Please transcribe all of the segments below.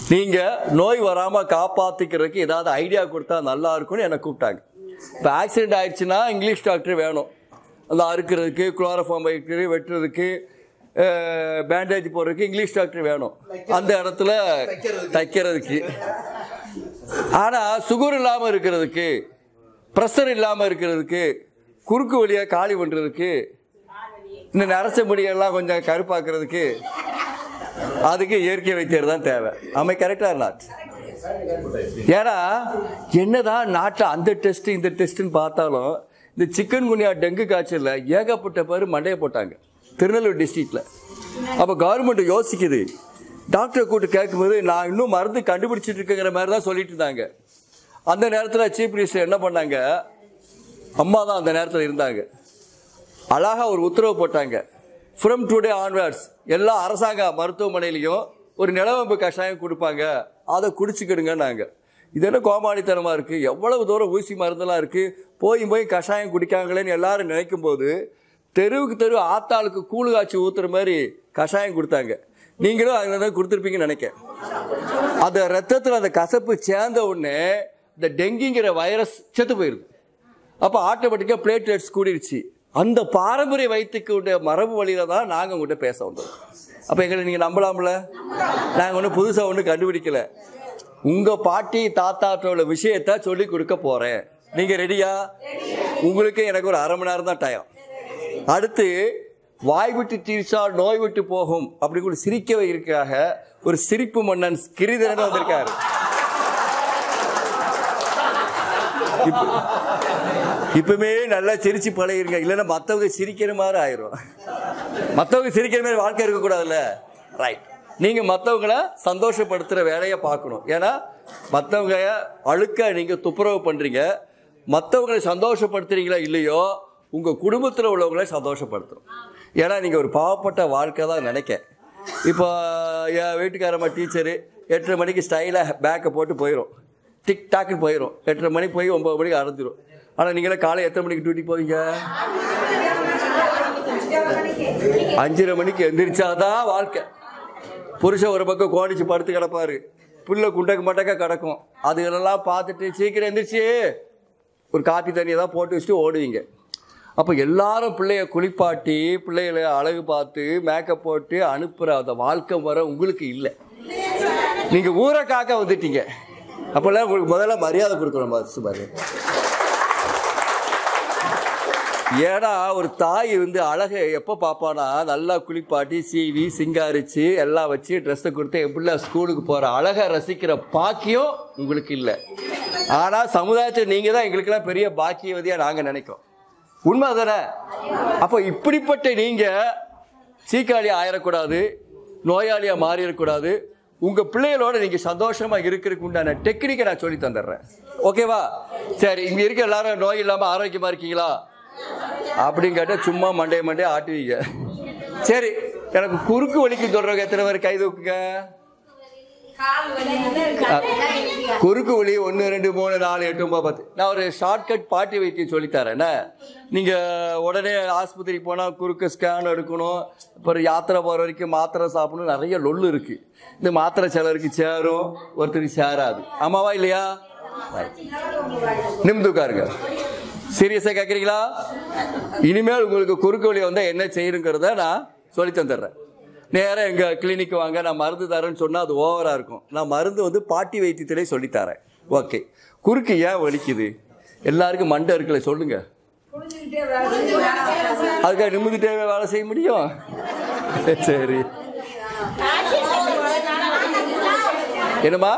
நீங்கள் நோய் வராமல் காப்பாற்றிக்கிறதுக்கு ஏதாவது ஐடியா கொடுத்தா நல்லா இருக்கும்னு என்னை கூப்பிட்டாங்க இப்போ ஆக்சிடென்ட் ஆயிடுச்சுன்னா இங்கிலீஷ் டாக்டர் வேணும் அந்த அறுக்கிறதுக்கு குளோரோஃபார்ம் வைக்கிறது வெட்டுறதுக்கு பேண்டேஜ் போடுறதுக்கு இங்கிலீஷ் டாக்டர் வேணும் அந்த இடத்துல தைக்கிறதுக்கு ஆனால் சுகர் இல்லாமல் இருக்கிறதுக்கு ப்ரெஷர் இல்லாமல் இருக்கிறதுக்கு குறுக்கு வழியாக காலி பண்ணுறதுக்கு இந்த நரச முடியெல்லாம் கொஞ்சம் கருப்பாக்குறதுக்கு அதுக்கு இயற்கை வைத்தியர் தான் தேவை அமை கரெக்டாக நாட் ஏன்னா என்னதான் நாட்டில் அந்த டெஸ்ட் இந்த டெஸ்ட்னு பார்த்தாலும் இந்த சிக்கன் குனியா டெங்கு காய்ச்சலில் ஏகப்பட்ட பேர் மண்டையை போட்டாங்க திருநெல்வேலி டிஸ்ட்ரிக்டில் அப்போ கவர்மெண்ட் யோசிக்குது டாக்டரை கூட்டு கேட்கும்போது நான் இன்னும் மருந்து கண்டுபிடிச்சிட்டு இருக்கேங்கிற மாதிரி தான் சொல்லிட்டு இருந்தாங்க அந்த நேரத்தில் சீஃப் மினிஸ்டர் என்ன பண்ணாங்க அம்மா தான் அந்த நேரத்தில் இருந்தாங்க அழகாக ஒரு உத்தரவு போட்டாங்க ஃப்ரம் டுடே ஆன்வர்ட்ஸ் எல்லா அரசாங்க மருத்துவமனையிலையும் ஒரு நிலவம்பு கஷாயம் கொடுப்பாங்க அதை குடிச்சுக்கிடுங்க நாங்கள் இது என்ன கோமாளித்தனமாக இருக்குது எவ்வளவு தூரம் ஊசி மருந்தெல்லாம் இருக்குது போய் போய் கஷாயம் குடிக்காங்களேன்னு எல்லாரும் நினைக்கும் போது தெருவுக்கு தெரு ஆத்தாளுக்கு கூழு காய்ச்சி ஊற்றுற மாதிரி கஷாயம் கொடுத்தாங்க நீங்களும் அதில் தான் கொடுத்துருப்பீங்கன்னு நினைக்கிறேன் அந்த ரத்தத்தில் அந்த கசப்பு சேர்ந்த உடனே இந்த டெங்கிங்கிற வைரஸ் செத்து போயிருக்கு அப்போ ஆட்டோமேட்டிக்காக பிளேட்லெட்ஸ் கூடிருச்சு அந்த பாரம்பரிய வைத்தியக்குடைய மரபு வழியில தான் நாங்கள் உங்கள்கிட்ட பேச வந்தோம் அப்போ எங்களை நீங்கள் நம்பலாம்ல நாங்கள் ஒன்றும் புதுசாக ஒன்றும் கண்டுபிடிக்கல உங்கள் பாட்டி தாத்தாட்டோட விஷயத்த சொல்லி கொடுக்க போகிறேன் நீங்கள் ரெடியா உங்களுக்கு எனக்கு ஒரு அரை மணி நேரம் தான் டைம் அடுத்து வாய் விட்டு தீர்ச்சால் நோய் விட்டு போகும் அப்படி கூட சிரிக்க வைக்கிறதுக்காக ஒரு சிரிப்பு மன்னன் கிரிதரன் வந்திருக்காரு இப்ப- இப்பவுமே நல்லா சிரிச்சு பழகிருங்க இல்லைன்னா மற்றவங்க சிரிக்கிற மாதிரி ஆயிரும் மற்றவங்க சிரிக்கிற மாதிரி வாழ்க்கை இருக்கக்கூடாதுல்ல ரைட் நீங்கள் மற்றவங்கள சந்தோஷப்படுத்துகிற வேலையை பார்க்கணும் ஏன்னா மற்றவங்க அழுக்க நீங்கள் துப்புரவு பண்ணுறீங்க மற்றவங்களை சந்தோஷப்படுத்துறீங்களா இல்லையோ உங்கள் குடும்பத்தில் உள்ளவங்களை சந்தோஷப்படுத்தணும் ஏன்னா நீங்கள் ஒரு பாவப்பட்ட வாழ்க்கை தான் நினைக்க இப்போ என் வீட்டுக்காரம்மா டீச்சரு எட்டரை மணிக்கு ஸ்டைலாக பேக்கை போட்டு போயிடும் டிக் டாக்குன்னு போயிடும் எட்டரை மணிக்கு போய் ஒம்பது மணிக்கு அடைஞ்சிரும் ஆனால் நீங்களே காலை எத்தனை மணிக்கு டியூட்டி போவீங்க அஞ்சரை மணிக்கு எந்திரிச்சாதான் வாழ்க்கை புருஷன் ஒரு பக்கம் கோடிச்சு படுத்து கிடப்பாரு புல்ல குண்டக்க மட்டக்க கிடக்கும் அதுகளெல்லாம் பார்த்துட்டு சீக்கிரம் எந்திரிச்சு ஒரு காப்பி தண்ணியை தான் போட்டு வச்சுட்டு ஓடுவீங்க அப்போ எல்லாரும் பிள்ளைய குளிப்பாட்டி பிள்ளைகளை அழகு பார்த்து மேக்கப் போட்டு அனுப்புகிற அந்த வாழ்க்கை வர உங்களுக்கு இல்லை நீங்கள் ஊரை காக்க வந்துட்டீங்க அப்போல்லாம் உங்களுக்கு முதல்ல மரியாதை கொடுக்கணும் பாஸ் பாரு ஏன்னா ஒரு தாய் வந்து அழகை எப்போ பார்ப்பானா நல்லா குளிப்பாட்டி சீவி சிங்காரிச்சு எல்லாம் வச்சு ட்ரெஸ்ஸை கொடுத்து என் பிள்ளை ஸ்கூலுக்கு போகிற அழகை ரசிக்கிற பாக்கியம் உங்களுக்கு இல்லை ஆனால் சமுதாயத்தில் நீங்கள் தான் எங்களுக்கெல்லாம் பெரிய பாக்கியவதியாக நாங்கள் நினைக்கிறோம் உண்மை தானே அப்போ இப்படிப்பட்ட நீங்கள் சீக்காளி ஆயிடக்கூடாது நோயாளியாக மாறிடக்கூடாது உங்கள் பிள்ளைகளோட நீங்கள் சந்தோஷமாக இருக்கிறதுக்கு உண்டான டெக்னிக்கை நான் சொல்லி தந்துடுறேன் ஓகேவா சரி இங்கே இருக்க எல்லாரும் நோய் இல்லாமல் ஆரோக்கியமாக இருக்கீங்களா அப்படின்னு கேட்டால் சும்மா மண்டைய மண்டைய ஆட்டுவீங்க சரி எனக்கு குறுக்கு வலிக்கு சொல்கிறவங்க எத்தனை பேர் கை தூக்குங்க குறுக்கு வலி ஒன்று ரெண்டு மூணு நாலு எட்டு ஒன்பது பத்து நான் ஒரு ஷார்ட்கட் பாட்டி வைத்தியம் சொல்லித்தரேன் என்ன நீங்கள் உடனே ஆஸ்பத்திரிக்கு போனால் குறுக்கு ஸ்கேன் எடுக்கணும் அப்புறம் யாத்திரை போகிற வரைக்கும் மாத்திரை சாப்பிடணும் நிறைய லொல்லு இருக்குது இந்த மாத்திரை சிலருக்கு சேரும் ஒருத்தருக்கு சேராது ஆமாவா இல்லையா நிமிந்து உட்காருங்க சீரியஸாக கேட்குறீங்களா இனிமேல் உங்களுக்கு குறுக்கு வலி வந்தால் என்ன செய்யணுங்கிறத நான் சொல்லி தந்துடுறேன் நேராக எங்கள் கிளினிக் வாங்க நான் மருந்து தரேன்னு சொன்னால் அது ஓவராக இருக்கும் நான் மருந்து வந்து பாட்டி வைத்தியத்திலே சொல்லித்தரேன் ஓகே குறுக்கு ஏன் வலிக்குது எல்லாருக்கும் மண்டை இருக்குல்ல சொல்லுங்க அதுக்காக நிமிந்துட்டே வேலை செய்ய முடியும் சரி என்னம்மா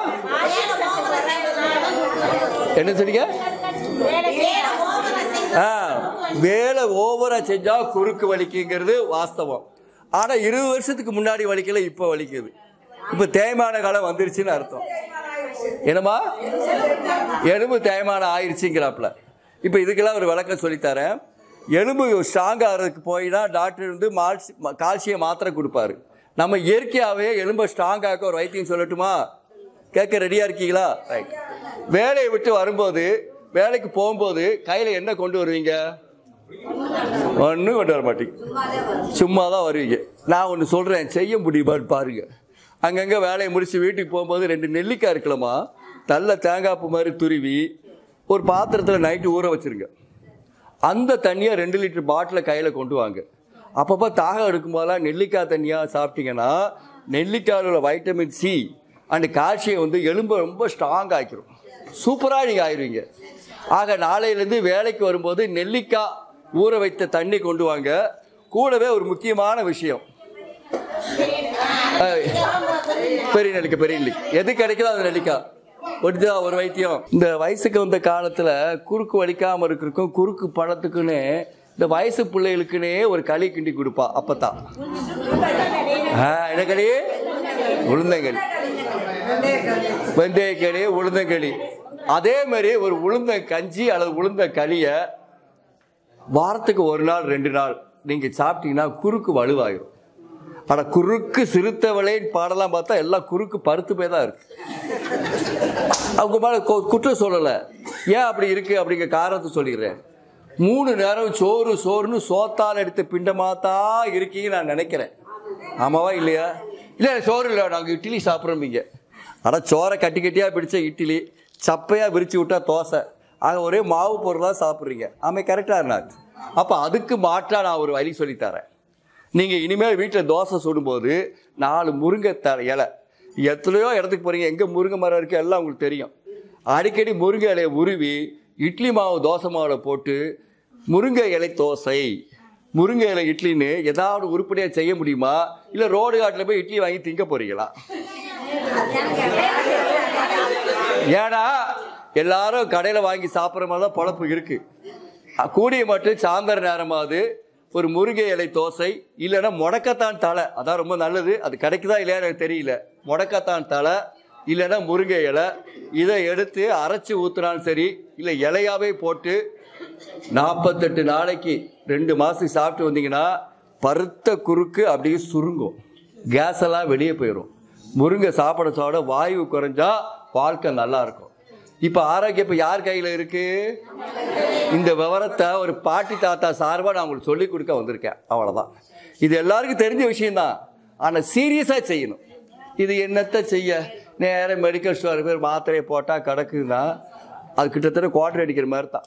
என்ன சொன்னீங்க ஆ வேலை ஓவரா செஞ்சா குறுக்கு வலிக்குங்கிறது வாஸ்தவம் ஆனா இருபது வருஷத்துக்கு முன்னாடி வலிக்கல இப்ப வலிக்குது இப்ப தேய்மான காலம் வந்துருச்சுன்னு அர்த்தம் என்னம்மா எலும்பு தேய்மானம் ஆயிடுச்சுங்கிறாப்புல இப்போ இதுக்கெல்லாம் ஒரு விளக்கம் சொல்லித்தரேன் எலும்பு ஸ்ட்ராங் ஆகிறதுக்கு போயினா டாக்டர் வந்து மால்சி கால்சியம் மாத்திரை கொடுப்பாரு நம்ம இயற்கையாகவே எலும்பை ஸ்ட்ராங் ஆக்க ஒரு வைத்தியம் சொல்லட்டுமா கேட்க ரெடியாக இருக்கீங்களா ரைட் வேலையை விட்டு வரும்போது வேலைக்கு போகும்போது கையில் என்ன கொண்டு வருவீங்க ஒன்றும் கொண்டு வர மாட்டீங்க சும்மா தான் வருவீங்க நான் ஒன்று சொல்கிறேன் செய்ய முடியுமான்னு பாருங்க அங்கங்கே வேலையை முடிச்சு வீட்டுக்கு போகும்போது ரெண்டு நெல்லிக்காய் இருக்கலாமா நல்ல தேங்காய்ப்பு மாதிரி துருவி ஒரு பாத்திரத்தில் நைட்டு ஊற வச்சிருங்க அந்த தண்ணியை ரெண்டு லிட்டர் பாட்டிலை கையில் கொண்டு வாங்க அப்பப்போ தாகம் எடுக்கும்போதெல்லாம் நெல்லிக்காய் தண்ணியாக சாப்பிட்டீங்கன்னா நெல்லிக்காயில் உள்ள வைட்டமின் சி அண்ட் கால்சியம் வந்து எலும்பை ரொம்ப ஸ்ட்ராங் ஆக்கிரும் சூப்பராக நீங்கள் ஆயிடுவீங்க ஆக நாளையிலேருந்து வேலைக்கு வரும்போது நெல்லிக்காய் ஊற வைத்த தண்ணி கொண்டு வாங்க கூடவே ஒரு முக்கியமான விஷயம் அஹ், பெரிய நெல்லிக்காய் பெரிய நெல்லிக்காய் எது கிடைக்குதோ அது நெல்லிக்காய் ஒடிதா ஒரு வைத்தியம் இந்த வயசுக்கு வந்த காலத்துல குறுக்கு வலிக்காம இருக்கிறதுக்கும் குறுக்கு பழத்துக்குன்னு இந்த வயசு பிள்ளைகளுக்குன்னே ஒரு களி கிண்டி கொடுப்பா அப்பதான் ஆ, என்ன களி உளுந்தங்களி வெந்தயக்களி உளுந்தங்களி அதே மாதிரி ஒரு உளுந்த கஞ்சி அல்லது உளுந்த களியை வாரத்துக்கு ஒரு நாள் ரெண்டு நாள் நீங்க சாப்பிட்டீங்கன்னா குறுக்கு வலுவாயிரும் ஆனா குறுக்கு சிறுத்தவளே பாடலாம் பார்த்தா எல்லாம் குறுக்கு பருத்து போய் தான் இருக்கு அவங்க மேல கு- குற்றம் சொல்லலை ஏன் அப்படி இருக்கு அப்படிங்கிற காரணத்தை சொல்லிடுறேன் மூணு நேரம் சோறு சோறுன்னு சோத்தால் எடுத்த பிண்டமாத்தா இருக்கீங்க நான் நினைக்கிறேன் ஆமாவா இல்லையா இல்லை சோறு இல்லை நாங்கள் இட்லி சாப்பிட்றோம்பீங்க ஆனால் சோறை கட்டி கட்டியாக பிடிச்ச இட்லி சப்பையாக விரிச்சு விட்டா தோசை ஆக ஒரே மாவு பொருளாக சாப்பிட்றீங்க ஆமாம் கரெக்டாக நாட் அப்போ அதுக்கு மாற்றா நான் ஒரு வழி சொல்லித்தரேன் நீங்கள் இனிமேல் வீட்டில் தோசை சுடும்போது நாலு முருங்கை த இலை எத்தனையோ இடத்துக்கு போகிறீங்க எங்கே முருங்கை மரம் இருக்குது எல்லாம் உங்களுக்கு தெரியும் அடிக்கடி முருங்கை இலையை உருவி இட்லி மாவு தோசை மாவில் போட்டு முருங்கை இலை தோசை முருங்கை இலை இட்லின்னு ஏதாவது உருப்படியாக செய்ய முடியுமா இல்லை ரோடு காட்டில் போய் இட்லி வாங்கி திங்க போறீங்களா ஏன்னா எல்லாரும் கடையில் வாங்கி சாப்பிட்ற மாதிரி தான் பொழப்பு இருக்கு அ, கூடிய மட்டும் சாயந்தர நேரமாவது ஒரு முருங்கை இலை தோசை இல்லைன்னா முடக்கத்தான் தலை அதான் ரொம்ப நல்லது அது கிடைக்குதா இல்லையா எனக்கு தெரியல முடக்கத்தான் தலை இல்லைன்னா முருங்கை இலை இதை எடுத்து அரைச்சி ஊத்துனாலும் சரி இல்லை இலையாவே போட்டு நாற்பத்தெட்டு நாளைக்கு ரெண்டு மாதம் சாப்பிட்டு வந்தீங்கன்னா பருத்த குறுக்கு அப்படியே சுருங்கும் கேஸ் எல்லாம் வெளியே போயிடும் முருங்கை சாப்பிட சாப்பிட வாயு குறைஞ்சா வாழ்க்கை நல்லா இருக்கும் இப்போ ஆரோக்கியம் இப்போ யார் கையில் இருக்கு இந்த விவரத்தை ஒரு பாட்டி தாத்தா சார்பாக நான் உங்களுக்கு சொல்லிக் கொடுக்க வந்திருக்கேன் அவ்வளோதான் இது எல்லாருக்கும் தெரிஞ்ச விஷயம்தான் ஆனால் சீரியஸாக செய்யணும் இது என்னத்தை செய்ய நேரா மெடிக்கல் ஸ்டோர் பேர் மாத்திரையை போட்டால் கிடக்குதுன்னா அது கிட்டத்தட்ட குவார்டர் அடிக்கிற மாதிரி தான்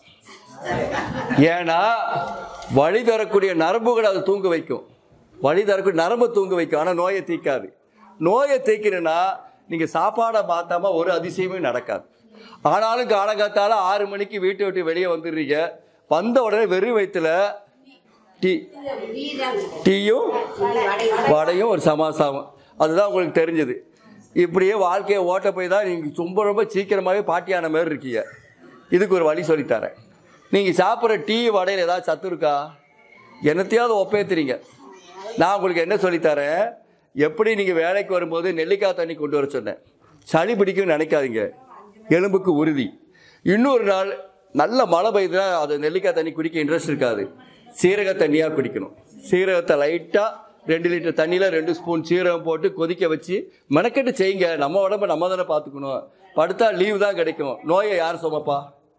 ஏன்னா வழி தரக்கூடிய நரம்புகளை அது தூங்க வைக்கும் வழி தரக்கூடிய நரம்பை தூங்க வைக்கும் ஆனால் நோயை தீக்காது நோயை தீக்கணும்னா நீங்கள் சாப்பாடை பார்த்தாம ஒரு அதிசயமே நடக்காது ஆனாலும் காலங்காத்தால ஆறு மணிக்கு வீட்டை விட்டு வெளியே வந்துடுறீங்க வந்த உடனே வெறும் வயிற்றுல டீ டீயும் வடையும் ஒரு சமாசாரம் அதுதான் உங்களுக்கு தெரிஞ்சது இப்படியே வாழ்க்கையை ஓட்ட போய் தான் நீங்கள் ரொம்ப ரொம்ப சீக்கிரமாகவே பாட்டியான மாதிரி இருக்கீங்க இதுக்கு ஒரு வழி சொல்லித்தரேன் நீங்கள் சாப்பிட்ற டீ வடையில் ஏதாவது சத்து இருக்கா என்னத்தையாவது ஒப்பேத்துறீங்க நான் உங்களுக்கு என்ன சொல்லித்தரேன் எப்படி நீங்கள் வேலைக்கு வரும்போது நெல்லிக்காய் தண்ணி கொண்டு வர சொன்னேன் சளி பிடிக்கும்னு நினைக்காதீங்க எலும்புக்கு உறுதி இன்னொரு நாள் நல்ல மழை பெய்யுதுன்னா அது நெல்லிக்காய் தண்ணி குடிக்க இன்ட்ரெஸ்ட் இருக்காது சீரக தண்ணியாக குடிக்கணும் சீரகத்தை லைட்டாக ரெண்டு லிட்டர் தண்ணியில் ரெண்டு ஸ்பூன் சீரகம் போட்டு கொதிக்க வச்சு மெனக்கெட்டு செய்யுங்க நம்ம உடம்ப நம்ம தானே பார்த்துக்கணும் படுத்தா லீவு தான் கிடைக்கும் நோயை யார் சுமப்பா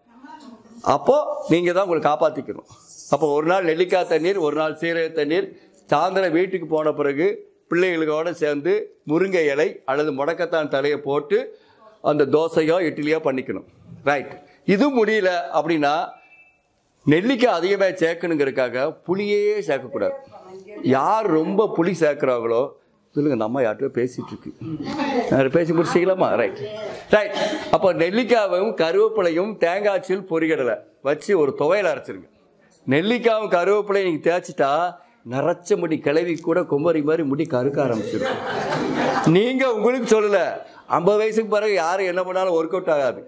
அப்போ நீங்க தான் உங்களை காப்பாத்திக்கணும் அப்போ ஒரு நாள் நெல்லிக்காய் தண்ணீர் ஒரு நாள் சீரக தண்ணீர் சாயந்தரம் வீட்டுக்கு போன பிறகு பிள்ளைகளோட சேர்ந்து முருங்கை இலை அல்லது முடக்கத்தான் தலையை போட்டு அந்த தோசையோ இட்லியோ பண்ணிக்கணும் ரைட் இது முடியல அப்படின்னா நெல்லிக்காய் அதிகமாக சேர்க்கணுங்கிறதுக்காக புளியே சேர்க்கக்கூடாது யார் ரொம்ப புளி சேர்க்குறாங்களோ சொல்லுங்க நம்ம யார்கிட்ட பேசிட்டு இருக்கு யார் பேசி முடிச்சிக்கலாமா ரைட் ரைட் அப்போ நெல்லிக்காவும் கருவேப்பிலையும் தேங்காய்ச்சில் பொரிகடலை வச்சு ஒரு துவையல் அரைச்சிருங்க நெல்லிக்காவும் கருவேப்பிலையும் நீங்கள் தேய்ச்சிட்டா நரைச்ச முடி கிளவி கூட குமரி மாதிரி முடி கருக்க ஆரம்பிச்சிடும் நீங்க உங்களுக்கு சொல்லல ஐம்பது வயசுக்கு பிறகு யாரும் என்ன பண்ணாலும் ஒர்க் அவுட் ஆகாது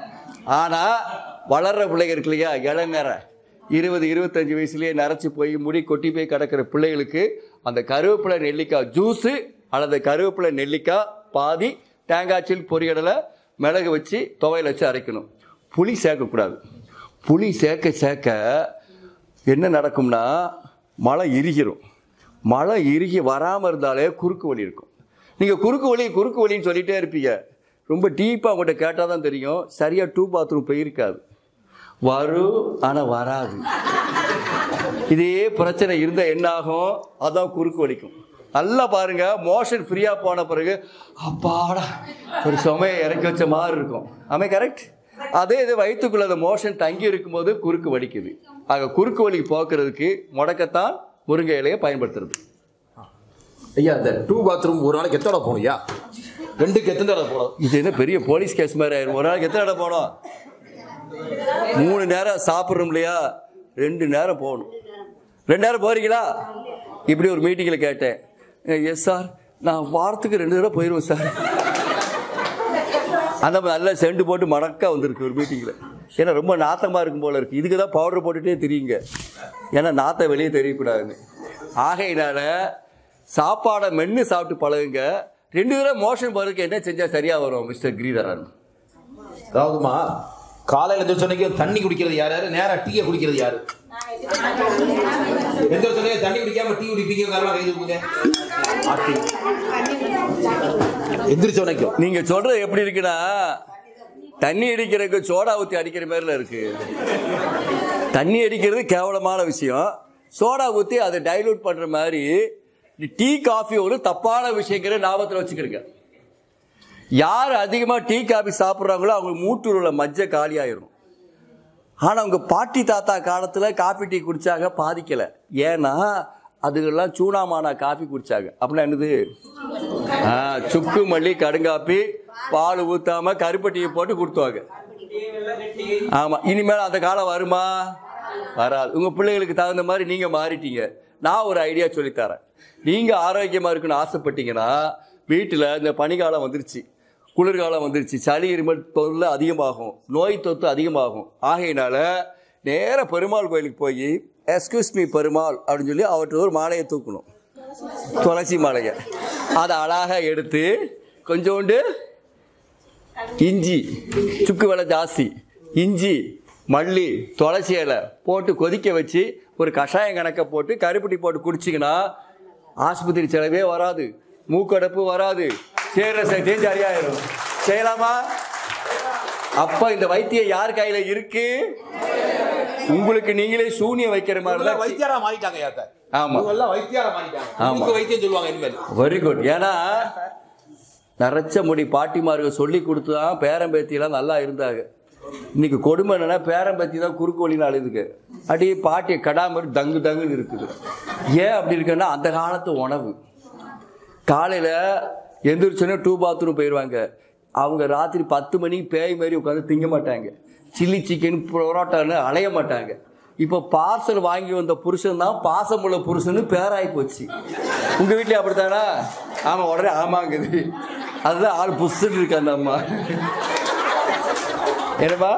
ஆனா வளர்ற பிள்ளைங்க இருக்கு இல்லையா இளநர இருபது இருபத்தஞ்சு வயசுலயே நரைச்சு போய் முடி கொட்டி போய் கிடக்கிற பிள்ளைகளுக்கு அந்த கருவேப்பிலை நெல்லிக்காய் ஜூஸு அல்லது கருவேப்பிலை நெல்லிக்காய் பாதி தேங்காய்ச்சில் பொரியடலை மிளகு வச்சு துவையல் வச்சு அரைக்கணும் புளி சேர்க்கக்கூடாது புளி சேர்க்க சேர்க்க என்ன நடக்கும்னா மழை இறுகிரும் மழை இறுகி வராமல் இருந்தாலே குறுக்கு வலி இருக்கும் நீங்கள் குறுக்கு வலி குறுக்கு வலின்னு சொல்லிட்டே இருப்பீங்க ரொம்ப டீப்பாக உங்கள்கிட்ட கேட்டால் தான் தெரியும் சரியாக டூ பாத்ரூம் போயிருக்காது வரும் ஆனால் வராது இதே பிரச்சனை இருந்தால் என்ன ஆகும் அதான் குறுக்கு வலிக்கும் நல்லா பாருங்க மோஷன் ஃப்ரீயா போன பிறகு அப்பாடா ஒரு சுமையை இறக்கி வச்ச மாதிரி இருக்கும் ஆமே கரெக்ட் அதே இது வயிற்றுக்குள்ள அந்த மோஷன் தங்கி இருக்கும்போது குறுக்கு வலிக்குது ஆக குறுக்கு வலி போக்குறதுக்கு முடக்கத்தான் முருங்கை இலையை பயன்படுத்துறது ஐயா இந்த டூ பாத்ரூம் ஒரு நாளைக்கு எத்தனை போகணும் ஐயா ரெண்டுக்கு எத்தனை தடவை போகணும் இது என்ன பெரிய போலீஸ் கேஸ் மாதிரி ஆயிரும் ஒரு நாளைக்கு எத்தனை இடம் போனோம் மூணு நேரம் சாப்பிட்றோம் இல்லையா ரெண்டு நேரம் போகணும் ரெண்டு நேரம் போறீங்களா இப்படி ஒரு மீட்டிங்கில் கேட்டேன் எஸ் சார் நான் வாரத்துக்கு ரெண்டு தடவை போயிடுவேன் சார் அந்த மாதிரி நல்லா செண்டு போட்டு மடக்கா வந்திருக்கு ஒரு மீட்டிங்கில் ஏன்னா ரொம்ப நாத்தமாக இருக்கும் போல இருக்கு இதுக்கு தான் பவுடர் போட்டுட்டே தெரியுங்க ஏன்னா நாத்தம் வெளியே தெரியக்கூடாதுன்னு ஆகையினால சாப்பாடை மென்று சாப்பிட்டு பழகுங்க ரெண்டு தடவை மோஷன் போகிறதுக்கு என்ன செஞ்சால் சரியாக வரும் மிஸ்டர் கிரீதரன் அதாவதுமா காலையில எந்திரிச்சோன்னே தண்ணி குடிக்கிறது யார் யாரு நேரா டீயை குடிக்கிறது யாரு எந்திரிச்சோன்னே தண்ணி குடிக்காம டீ குடிப்பீங்க காரணம் கை தூக்குங்க ஆட்டி எந்திரிச்சோனைக்கும் நீங்க சொல்றது எப்படி இருக்குன்னா தண்ணி அடிக்கிறதுக்கு சோடா ஊத்தி அடிக்கிற மாதிரில இருக்கு தண்ணி அடிக்கிறது கேவலமான விஷயம் சோடா ஊத்தி அதை டைலூட் பண்ற மாதிரி டீ காஃபி ஒரு தப்பான விஷயங்கிற ஞாபகத்தில் வச்சுக்கிறீங்க யார் அதிகமாக டீ காஃபி சாப்பிட்றாங்களோ அவங்க மூட்டில் உள்ள மஜ்ஜை காலியாயிரும் ஆனால் அவங்க பாட்டி தாத்தா காலத்தில் காஃபி டீ குடிச்சாங்க பாதிக்கலை ஏன்னா அதுக்கெல்லாம் சூனாமானா காஃபி குடிச்சாங்க அப்படின்னா என்னது ஆ, சுக்கு மல்லி கடுங்காப்பி பால் ஊத்தாம கருப்பட்டியை போட்டு கொடுத்துவாங்க ஆமா இனிமேல் அந்த காலம் வருமா வராது உங்க பிள்ளைகளுக்கு தகுந்த மாதிரி நீங்க மாறிட்டீங்க நான் ஒரு ஐடியா சொல்லித்தரேன் நீங்க ஆரோக்கியமா இருக்கணும்னு ஆசைப்பட்டீங்கன்னா வீட்டில் இந்த பனிக்காலம் வந்துருச்சு குளிர்காலம் வந்துருச்சு சளி இருமல் தொல்லை அதிகமாகும் நோய் தொத்து அதிகமாகும் ஆகையினால நேரா பெருமாள் கோயிலுக்கு போய் எஸ்கியூஸ் மீ பெருமாள் அப்படின்னு சொல்லி அவர்கிட்ட ஒரு மாலையை தூக்கணும் துளசி மாலையை அதை அழகாக எடுத்து கொஞ்சோண்டு இஞ்சி சுக்கு விலை ஜாஸ்தி இஞ்சி மல்லி துளசி இலை போட்டு கொதிக்க வச்சு ஒரு கஷாயம் கணக்கை போட்டு கருப்பட்டி போட்டு குடிச்சிங்கன்னா ஆஸ்பத்திரி செலவே வராது மூக்கடைப்பு வராது சேர்ற சக்தியும் சரியாயிரும் செய்யலாமா அப்ப இந்த வைத்தியம் யார் கையில இருக்கு உங்களுக்கு நீங்களே சூனியம் வைக்கிற மாதிரி இவங்கெல்லாம் தான் வைத்தியாரா மாறிட்டாங்க யாத்த ஆமா. இவங்க எல்லாம் வைத்தியாரா மாறிட்டாங்க ஆமா. மூக்கு வைத்தியம் சொல்லுவாங்க இனிமேல் வெரி குட் ஏன்னா நரைச்ச முடி பாட்டிமார்கள் சொல்லி கொடுத்து தான் பேரம்பேத்தியெல்லாம் நல்லா இருந்தாங்க இன்னைக்கு கொடுமை என்னன்னா பேரம்பேத்தி தான் குறுக்கு வழின்னு அழுதுக்கு அடி பாட்டி கடா மாதிரி தங்கு தங்குன்னு இருக்குது ஏன் அப்படி இருக்குன்னா அந்த காலத்து உணவு காலையில் எந்திரிச்சோன்னே டூ பாத்ரூம் போயிடுவாங்க அவங்க ராத்திரி பத்து மணிக்கு பேய் மாதிரி உட்காந்து திங்க மாட்டாங்க சில்லி சிக்கன் புரோட்டான்னு அலைய மாட்டாங்க இப்போ பார்சல் வாங்கி வந்த புருஷன் தான் பாசமுள்ள புருஷன்னு பேராகி போச்சு உங்கள் வீட்டில் அப்படித்தானா ஆமாம் உடனே ஆமாங்குது அதுதான் ஆள் புஷ்ஷுன்னு இருக்கு அந்த அம்மா என்னப்பா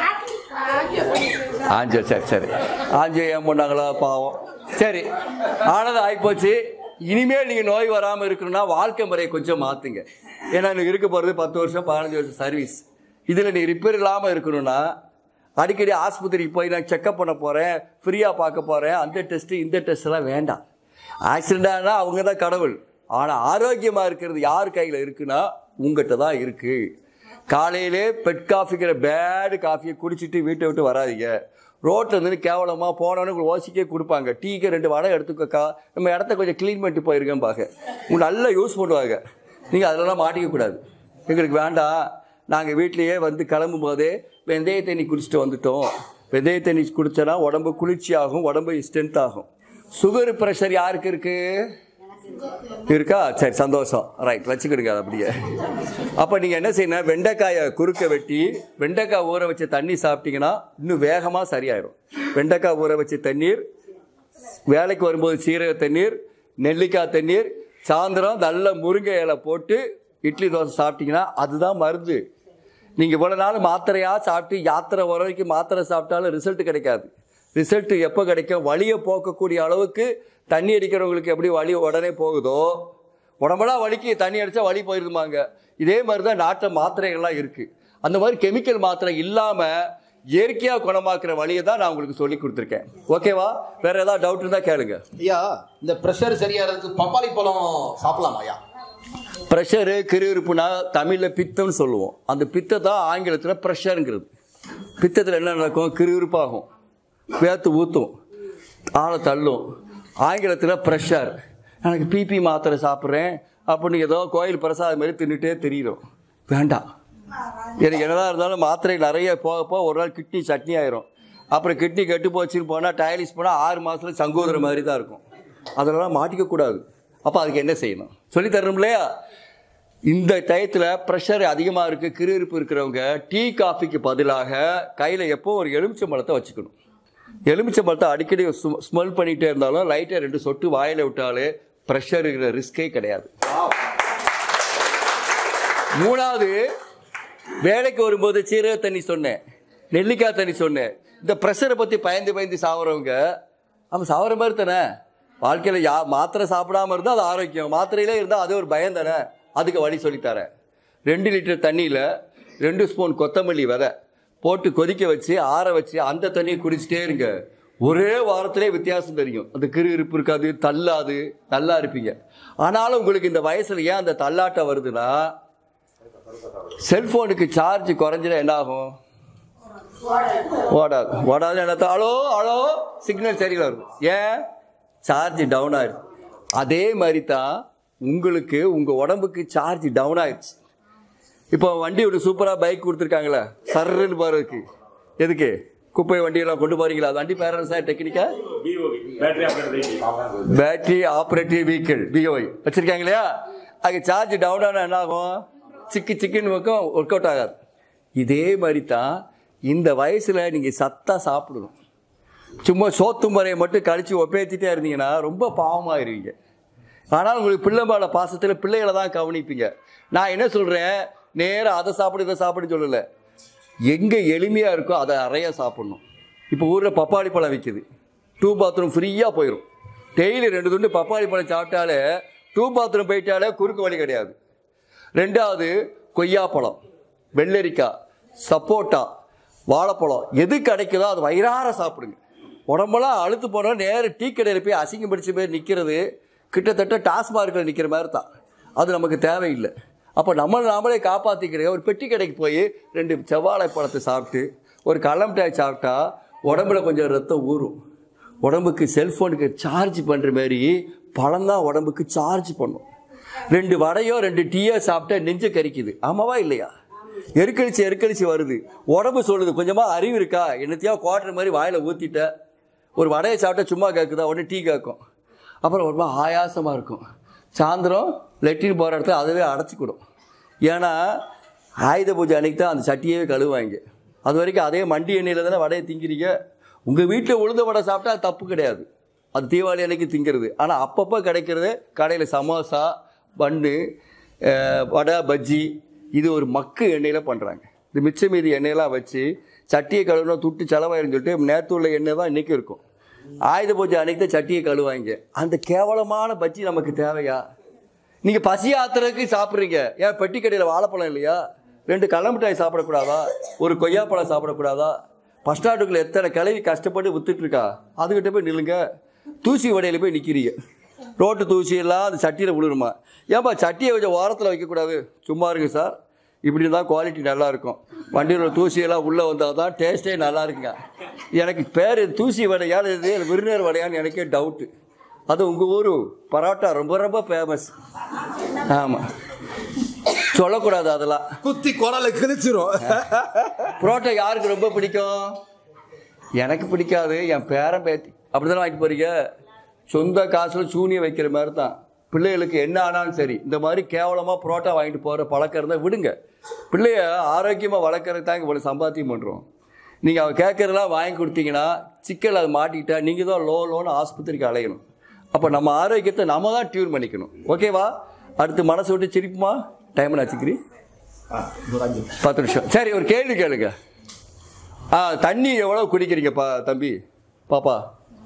ஆஞ்சோ சரி சரி ஆஞ்சோ ஏன் பண்ணாங்களா பாவம் சரி ஆனது ஆகிப்போச்சு இனிமேல் நீங்கள் நோய் வராமல் இருக்கணும்னா வாழ்க்கை முறையை கொஞ்சம் மாற்றுங்க ஏன்னா எனக்கு இருக்க போகிறது பத்து வருஷம் பதினஞ்சு வருஷம் சர்வீஸ் இதில் நீ ரிப்பேர் இல்லாமல் இருக்கணும்னா அடிக்கடி ஆஸ்பத்திரிக்கு போய் நான் செக்கப் பண்ண போகிறேன் ஃப்ரீயாக பார்க்க போகிறேன் அந்த டெஸ்ட்டு இந்த டெஸ்ட் எல்லாம் வேண்டாம் ஆக்சிடென்ட் ஆனால் அவங்க தான் கடவுள் ஆனால் ஆரோக்கியமாக இருக்கிறது யார் கையில் இருக்குன்னா உங்ககிட்ட தான் இருக்குது காலையிலே பெட் காஃபிக்கிற பேடு காஃபியை குடிச்சிட்டு வீட்டை விட்டு வராதீங்க ரோட்டில் இருந்து கேவலமாக போனவனு உங்களுக்கு ஓசிக்கே கொடுப்பாங்க டீக்கு ரெண்டு வடை எடுத்துக்கக்கா நம்ம இடத்த கொஞ்சம் க்ளீன் பண்ணிட்டு போயிருக்கேன் பார்க்க உங்களுக்கு நல்லா யூஸ் பண்ணுவாங்க நீங்கள் அதிலலாம் மாட்டிக்க கூடாது எங்களுக்கு வேண்டாம் நாங்கள் வீட்லேயே வந்து கிளம்பும் போதே வெந்தய தண்ணி குடிச்சிட்டு வந்துட்டோம் வெந்தய தண்ணி குடிச்சோன்னா உடம்பு குளிர்ச்சி ஆகும் உடம்பு ஸ்ட்ரென்த் ஆகும் சுகர் ப்ரெஷர் யாருக்கு இருக்குது இருக்கா சரி சந்தோஷம் ரைட் வச்சுக்கிடுங்க அதை அப்படியே அப்போ நீங்கள் என்ன செய்யணும் வெண்டைக்காயை குறுக்க வெட்டி வெண்டைக்காய் ஊற வச்ச தண்ணி சாப்பிட்டீங்கன்னா இன்னும் வேகமாக சரியாயிடும் வெண்டைக்காய் ஊற வச்ச தண்ணீர் வேலைக்கு வரும்போது சீரக தண்ணீர் நெல்லிக்காய் தண்ணீர் சாயந்தரம் நல்ல முருங்கை இலை போட்டு இட்லி தோசை சாப்பிட்டீங்கன்னா அதுதான் மருந்து நீங்கள் இவ்வளோ நாள் மாத்திரையாக சாப்பிட்டு யாத்திரை வர வரைக்கும் மாத்திரை சாப்பிட்டாலும் ரிசல்ட் கிடைக்காது ரிசல்ட் எப்போ கிடைக்கும் வலியை போக்கக்கூடிய அளவுக்கு தண்ணி அடிக்கிறவங்களுக்கு எப்படி வலி உடனே போகுதோ உடம்பெல்லாம் வலிக்கு தண்ணி அடித்தா வலி போயிருமாங்க இதே மாதிரி தான் நாட்டில் மாத்திரைகள்லாம் இருக்குது அந்த மாதிரி கெமிக்கல் மாத்திரை இல்லாமல் இயற்கையாக குணமாக்குற வழியை தான் நான் உங்களுக்கு சொல்லி கொடுத்துருக்கேன் ஓகேவா வேற ஏதாவது டவுட் இருந்தால் கேளுங்க ஐயா இந்த ப்ரெஷர் சரியாகிறதுக்கு பப்பாளி பழம் சாப்பிடலாமா ஐயா ப்ரெஷரு கிருவிருப்புனா தமிழில் பித்தம்னு சொல்லுவோம் அந்த பித்தை தான் ஆங்கிலத்தில் ப்ரெஷருங்கிறது பித்தத்தில் என்ன நடக்கும் கிருவிருப்பாகும் வேத்து ஊற்றும் ஆளை தள்ளும் ஆங்கிலத்தில் ப்ரெஷர் எனக்கு பிபி மாத்திரை சாப்பிட்றேன் அப்படின்னு ஏதோ கோயில் பிரசாதம் மாதிரி தின்னுட்டே தெரியும் வேண்டாம் எனக்கு என்னதான் இருந்தாலும் மாத்திரை நிறைய போக போக ஒரு நாள் கிட்னி சட்னி ஆயிரும் அப்புறம் கிட்னி கெட்டு போச்சுன்னு போனால் டயாலிஸ் போனால் ஆறு மாதத்துல சங்கோதர மாதிரி தான் இருக்கும் அதெல்லாம் மாட்டிக்க கூடாது அப்போ அதுக்கு என்ன செய்யணும் சொல்லி தரணும் இல்லையா இந்த டயத்தில் ப்ரெஷர் அதிகமாக இருக்குது கிருகிருப்பு இருக்கிறவங்க டீ காஃபிக்கு பதிலாக கையில் எப்போ ஒரு எலுமிச்சை பழத்தை வச்சுக்கணும் எலுமிச்சை பழத்தை அடிக்கடி ஸ்மெல் பண்ணிகிட்டே இருந்தாலும் லைட்டாக ரெண்டு சொட்டு வாயில் விட்டாலே ப்ரெஷர் இருக்கிற ரிஸ்கே கிடையாது மூணாவது வேலைக்கு வரும்போது சீரக தண்ணி சொன்னேன் நெல்லிக்காய் தண்ணி சொன்னேன் இந்த ப்ரெஷரை பற்றி பயந்து பயந்து சாவறவங்க அவன் சாவற மாதிரி தானே வாழ்க்கையில் யா மாத்திரை சாப்பிடாம இருந்தால் அது ஆரோக்கியம் மாத்திரையிலே இருந்தால் அது ஒரு பயம் தானே அதுக்கு வழி சொல்லித்தரேன் ரெண்டு லிட்டர் தண்ணியில் ரெண்டு ஸ்பூன் கொத்தமல்லி விதை போட்டு கொதிக்க வச்சு ஆற வச்சு அந்த தண்ணியை குடிச்சிட்டே இருங்க ஒரே வாரத்திலே வித்தியாசம் தெரியும் அந்த கிரு இருப்பு இருக்காது தள்ளாது நல்லா இருப்பீங்க ஆனாலும் உங்களுக்கு இந்த வயசுல ஏன் அந்த தள்ளாட்டம் வருதுன்னா செல்போனுக்கு சார்ஜ் குறைஞ்சிட என்ன ஆகும் ஓடாது ஓடாது என்ன ஹலோ ஹலோ சிக்னல் சரியில்லை இருக்கும் ஏன் சார்ஜ் டவுன் ஆயிடுச்சு அதே மாதிரி தான் உங்களுக்கு உங்கள் உடம்புக்கு சார்ஜ் டவுன் ஆயிடுச்சு இப்போ வண்டி ஒரு சூப்பராக பைக் கொடுத்துருக்காங்களே சர்ன்னு போகிறதுக்கு எதுக்கு குப்பை வண்டியெல்லாம் கொண்டு போறீங்களா அது வண்டி பேரன் சார் டெக்னிக்கா battery operator battery operative vehicle BOI வச்சிருக்காங்க இல்லையா அது சார்ஜ் டவுன் ஆனால் என்ன ஆகும் சிக்கி சிக்கின்னு பக்கம் ஒர்க் அவுட் ஆகாது இதே மாதிரி தான் இந்த வயசில் நீங்கள் சத்தாக சாப்பிடணும் சும்மா சோத்து முறையை மட்டும் கழிச்சு ஒப்பேத்திட்டே இருந்தீங்கன்னா ரொம்ப பாவமாயிருவீங்க ஆனால் உங்களுக்கு பிள்ளை மேல பாசத்தில் பிள்ளைகளை தான் கவனிப்பீங்க நான் என்ன சொல்கிறேன் நேராக அதை சாப்பிடு இதை சாப்பிடுன்னு சொல்லலை எங்கே எளிமையாக இருக்கோ அதை நிறைய சாப்பிடணும் இப்போ ஊரில் பப்பாளி பழம் விற்கிது டூ பாத்ரூம் ஃப்ரீயாக போயிடும் டெய்லி ரெண்டு துண்டு பப்பாளி பழம் சாப்பிட்டாலே டூ பாத்ரூம் போயிட்டாலே குறுக்கு வழி கிடையாது ரெண்டாவது கொய்யாப்பழம் வெள்ளரிக்காய் சப்போட்டா வாழைப்பழம் எது கிடைக்குதோ அது வயிறார சாப்பிடுங்க உடம்பெல்லாம் அழுத்து போனால் நேர டீ கடையில் போய் அசிங்கம் பிடிச்ச பேர் நிற்கிறது கிட்டத்தட்ட டாஸ்மார்க்கில் நிற்கிற மாதிரி தான் அது நமக்கு தேவையில்லை அப்போ நம்மளை நாமளே காப்பாற்றிக்கிற ஒரு பெட்டி கடைக்கு போய் ரெண்டு செவ்வாழை பழத்தை சாப்பிட்டு ஒரு கள்ளமிட்டாய் சாப்பிட்டா உடம்புல கொஞ்சம் ரத்தம் ஊறும் உடம்புக்கு செல்ஃபோனுக்கு சார்ஜ் பண்ணுற மாதிரி பழம் தான் உடம்புக்கு சார்ஜ் பண்ணும் ரெண்டு வடையோ ரெண்டு டீயோ சாப்பிட்டா நெஞ்சு கரிக்குது ஆமாவா இல்லையா எருக்கழிச்சு எருக்கழிச்சு வருது உடம்பு சொல்லுது கொஞ்சமாக அறிவு இருக்கா என்னத்தையோ குவார்டர் மாதிரி வாயில் ஊற்றிட்ட ஒரு வடையை சாப்பிட்டா சும்மா கேட்குதா உடனே டீ கேட்கும் அப்புறம் ஒரு மாதிரி ஆயாசமாக இருக்கும் சாயந்தரம் லெட்டின் போகிற இடத்துல அதுவே அடைச்சிக்கிடும் ஏன்னா ஆயுத பூஜை அன்னைக்கு தான் அந்த சட்டியவே கழுவாங்க அது வரைக்கும் அதே மண்டி எண்ணெயில் தானே வடையை திங்கிறீங்க உங்கள் வீட்டில் உளுந்த வடை சாப்பிட்டா அது தப்பு கிடையாது அது தீபாவளி அன்னைக்கு திங்கிறது ஆனால் அப்பப்போ கிடைக்கிறது கடையில் சமோசா பன்னு அஹ், வடை பஜ்ஜி இது ஒரு மக்கு எண்ணெயில் பண்ணுறாங்க இந்த மிச்ச மீதி எண்ணெயெல்லாம் வச்சு சட்டியை கழுவுனா துட்டு செலவாயிரும் சொல்லிட்டு நேற்று உள்ள எண்ணெய் தான் இன்றைக்கி இருக்கும் ஆயுத பூஜை அன்னைக்கு தான் சட்டியை கழுவாங்க அந்த கேவலமான பஜ்ஜி நமக்கு தேவையா நீங்கள் பசி ஆத்துறதுக்கு சாப்பிட்றீங்க ஏன் பெட்டி கடையில் வாழைப்பழம் இல்லையா ரெண்டு கடல மிட்டாய் சாப்பிடக்கூடாதா ஒரு கொய்யாப்பழம் சாப்பிடக்கூடாதா பஸ் ஸ்டாண்டுக்குள்ள எத்தனை கிளவி கஷ்டப்பட்டு வித்துட்டு இருக்கா அதுக்கிட்ட போய் நில்லுங்க தூசி வடையில் போய் நிற்கிறீங்க ரோட்டு தூசி எல்லாம் அந்த சட்டியில் விழுணுமா ஏன்பா சட்டியை கொஞ்சம் ஓரத்தில் வைக்கக்கூடாது சும்மா இருங்க சார் இப்படி தான் குவாலிட்டி நல்லா இருக்கும் வண்டியில் தூசியெல்லாம் உள்ளே வந்தால் தான் டேஸ்ட்டே நல்லா இருக்குங்க எனக்கு பேர் தூசி வடையால் இது விருந்தினர் வடையான்னு எனக்கே டவுட்டு அது உங்கள் ஊர் பரோட்டா ரொம்ப ரொம்ப ஃபேமஸ் ஆமாம் சொல்லக்கூடாது அதெல்லாம் குத்தி குரலை கிழிச்சிரும் புரோட்டா யாருக்கு ரொம்ப பிடிக்கும் எனக்கு பிடிக்காது என் பேரன் பேத்தி அப்படி தானே வாங்கிட்டு போறீங்க சொந்த காசில் சூனியம் வைக்கிற மாதிரி தான் பிள்ளைகளுக்கு என்ன ஆனாலும் சரி இந்த மாதிரி கேவலமாக புரோட்டா வாங்கிட்டு போகிற பழக்கம் இருந்தால் விடுங்க பிள்ளைய ஆரோக்கியமாக வளர்க்குறதுக்கு தான் இவ்வளோ சம்பாத்தியம் பண்ணுறோம் நீங்கள் அவன் கேட்குறதெல்லாம் வாங்கி கொடுத்தீங்கன்னா சிக்கல் அதை மாட்டிக்கிட்டா நீங்கள் தான் லோ லோன்னு ஆஸ்பத்திரிக்கு அலையணும் அப்போ நம்ம ஆரோக்கியத்தை நம்ம தான் டியூன் பண்ணிக்கணும் ஓகேவா அடுத்து மனசு விட்டு சிரிப்புமா டைம் ஆச்சுக்கிறீ பத்து நிமிஷம் சரி ஒரு கேள்வி கேளுங்க ஆ தண்ணி எவ்வளோ குடிக்கிறீங்க பா தம்பி பாப்பா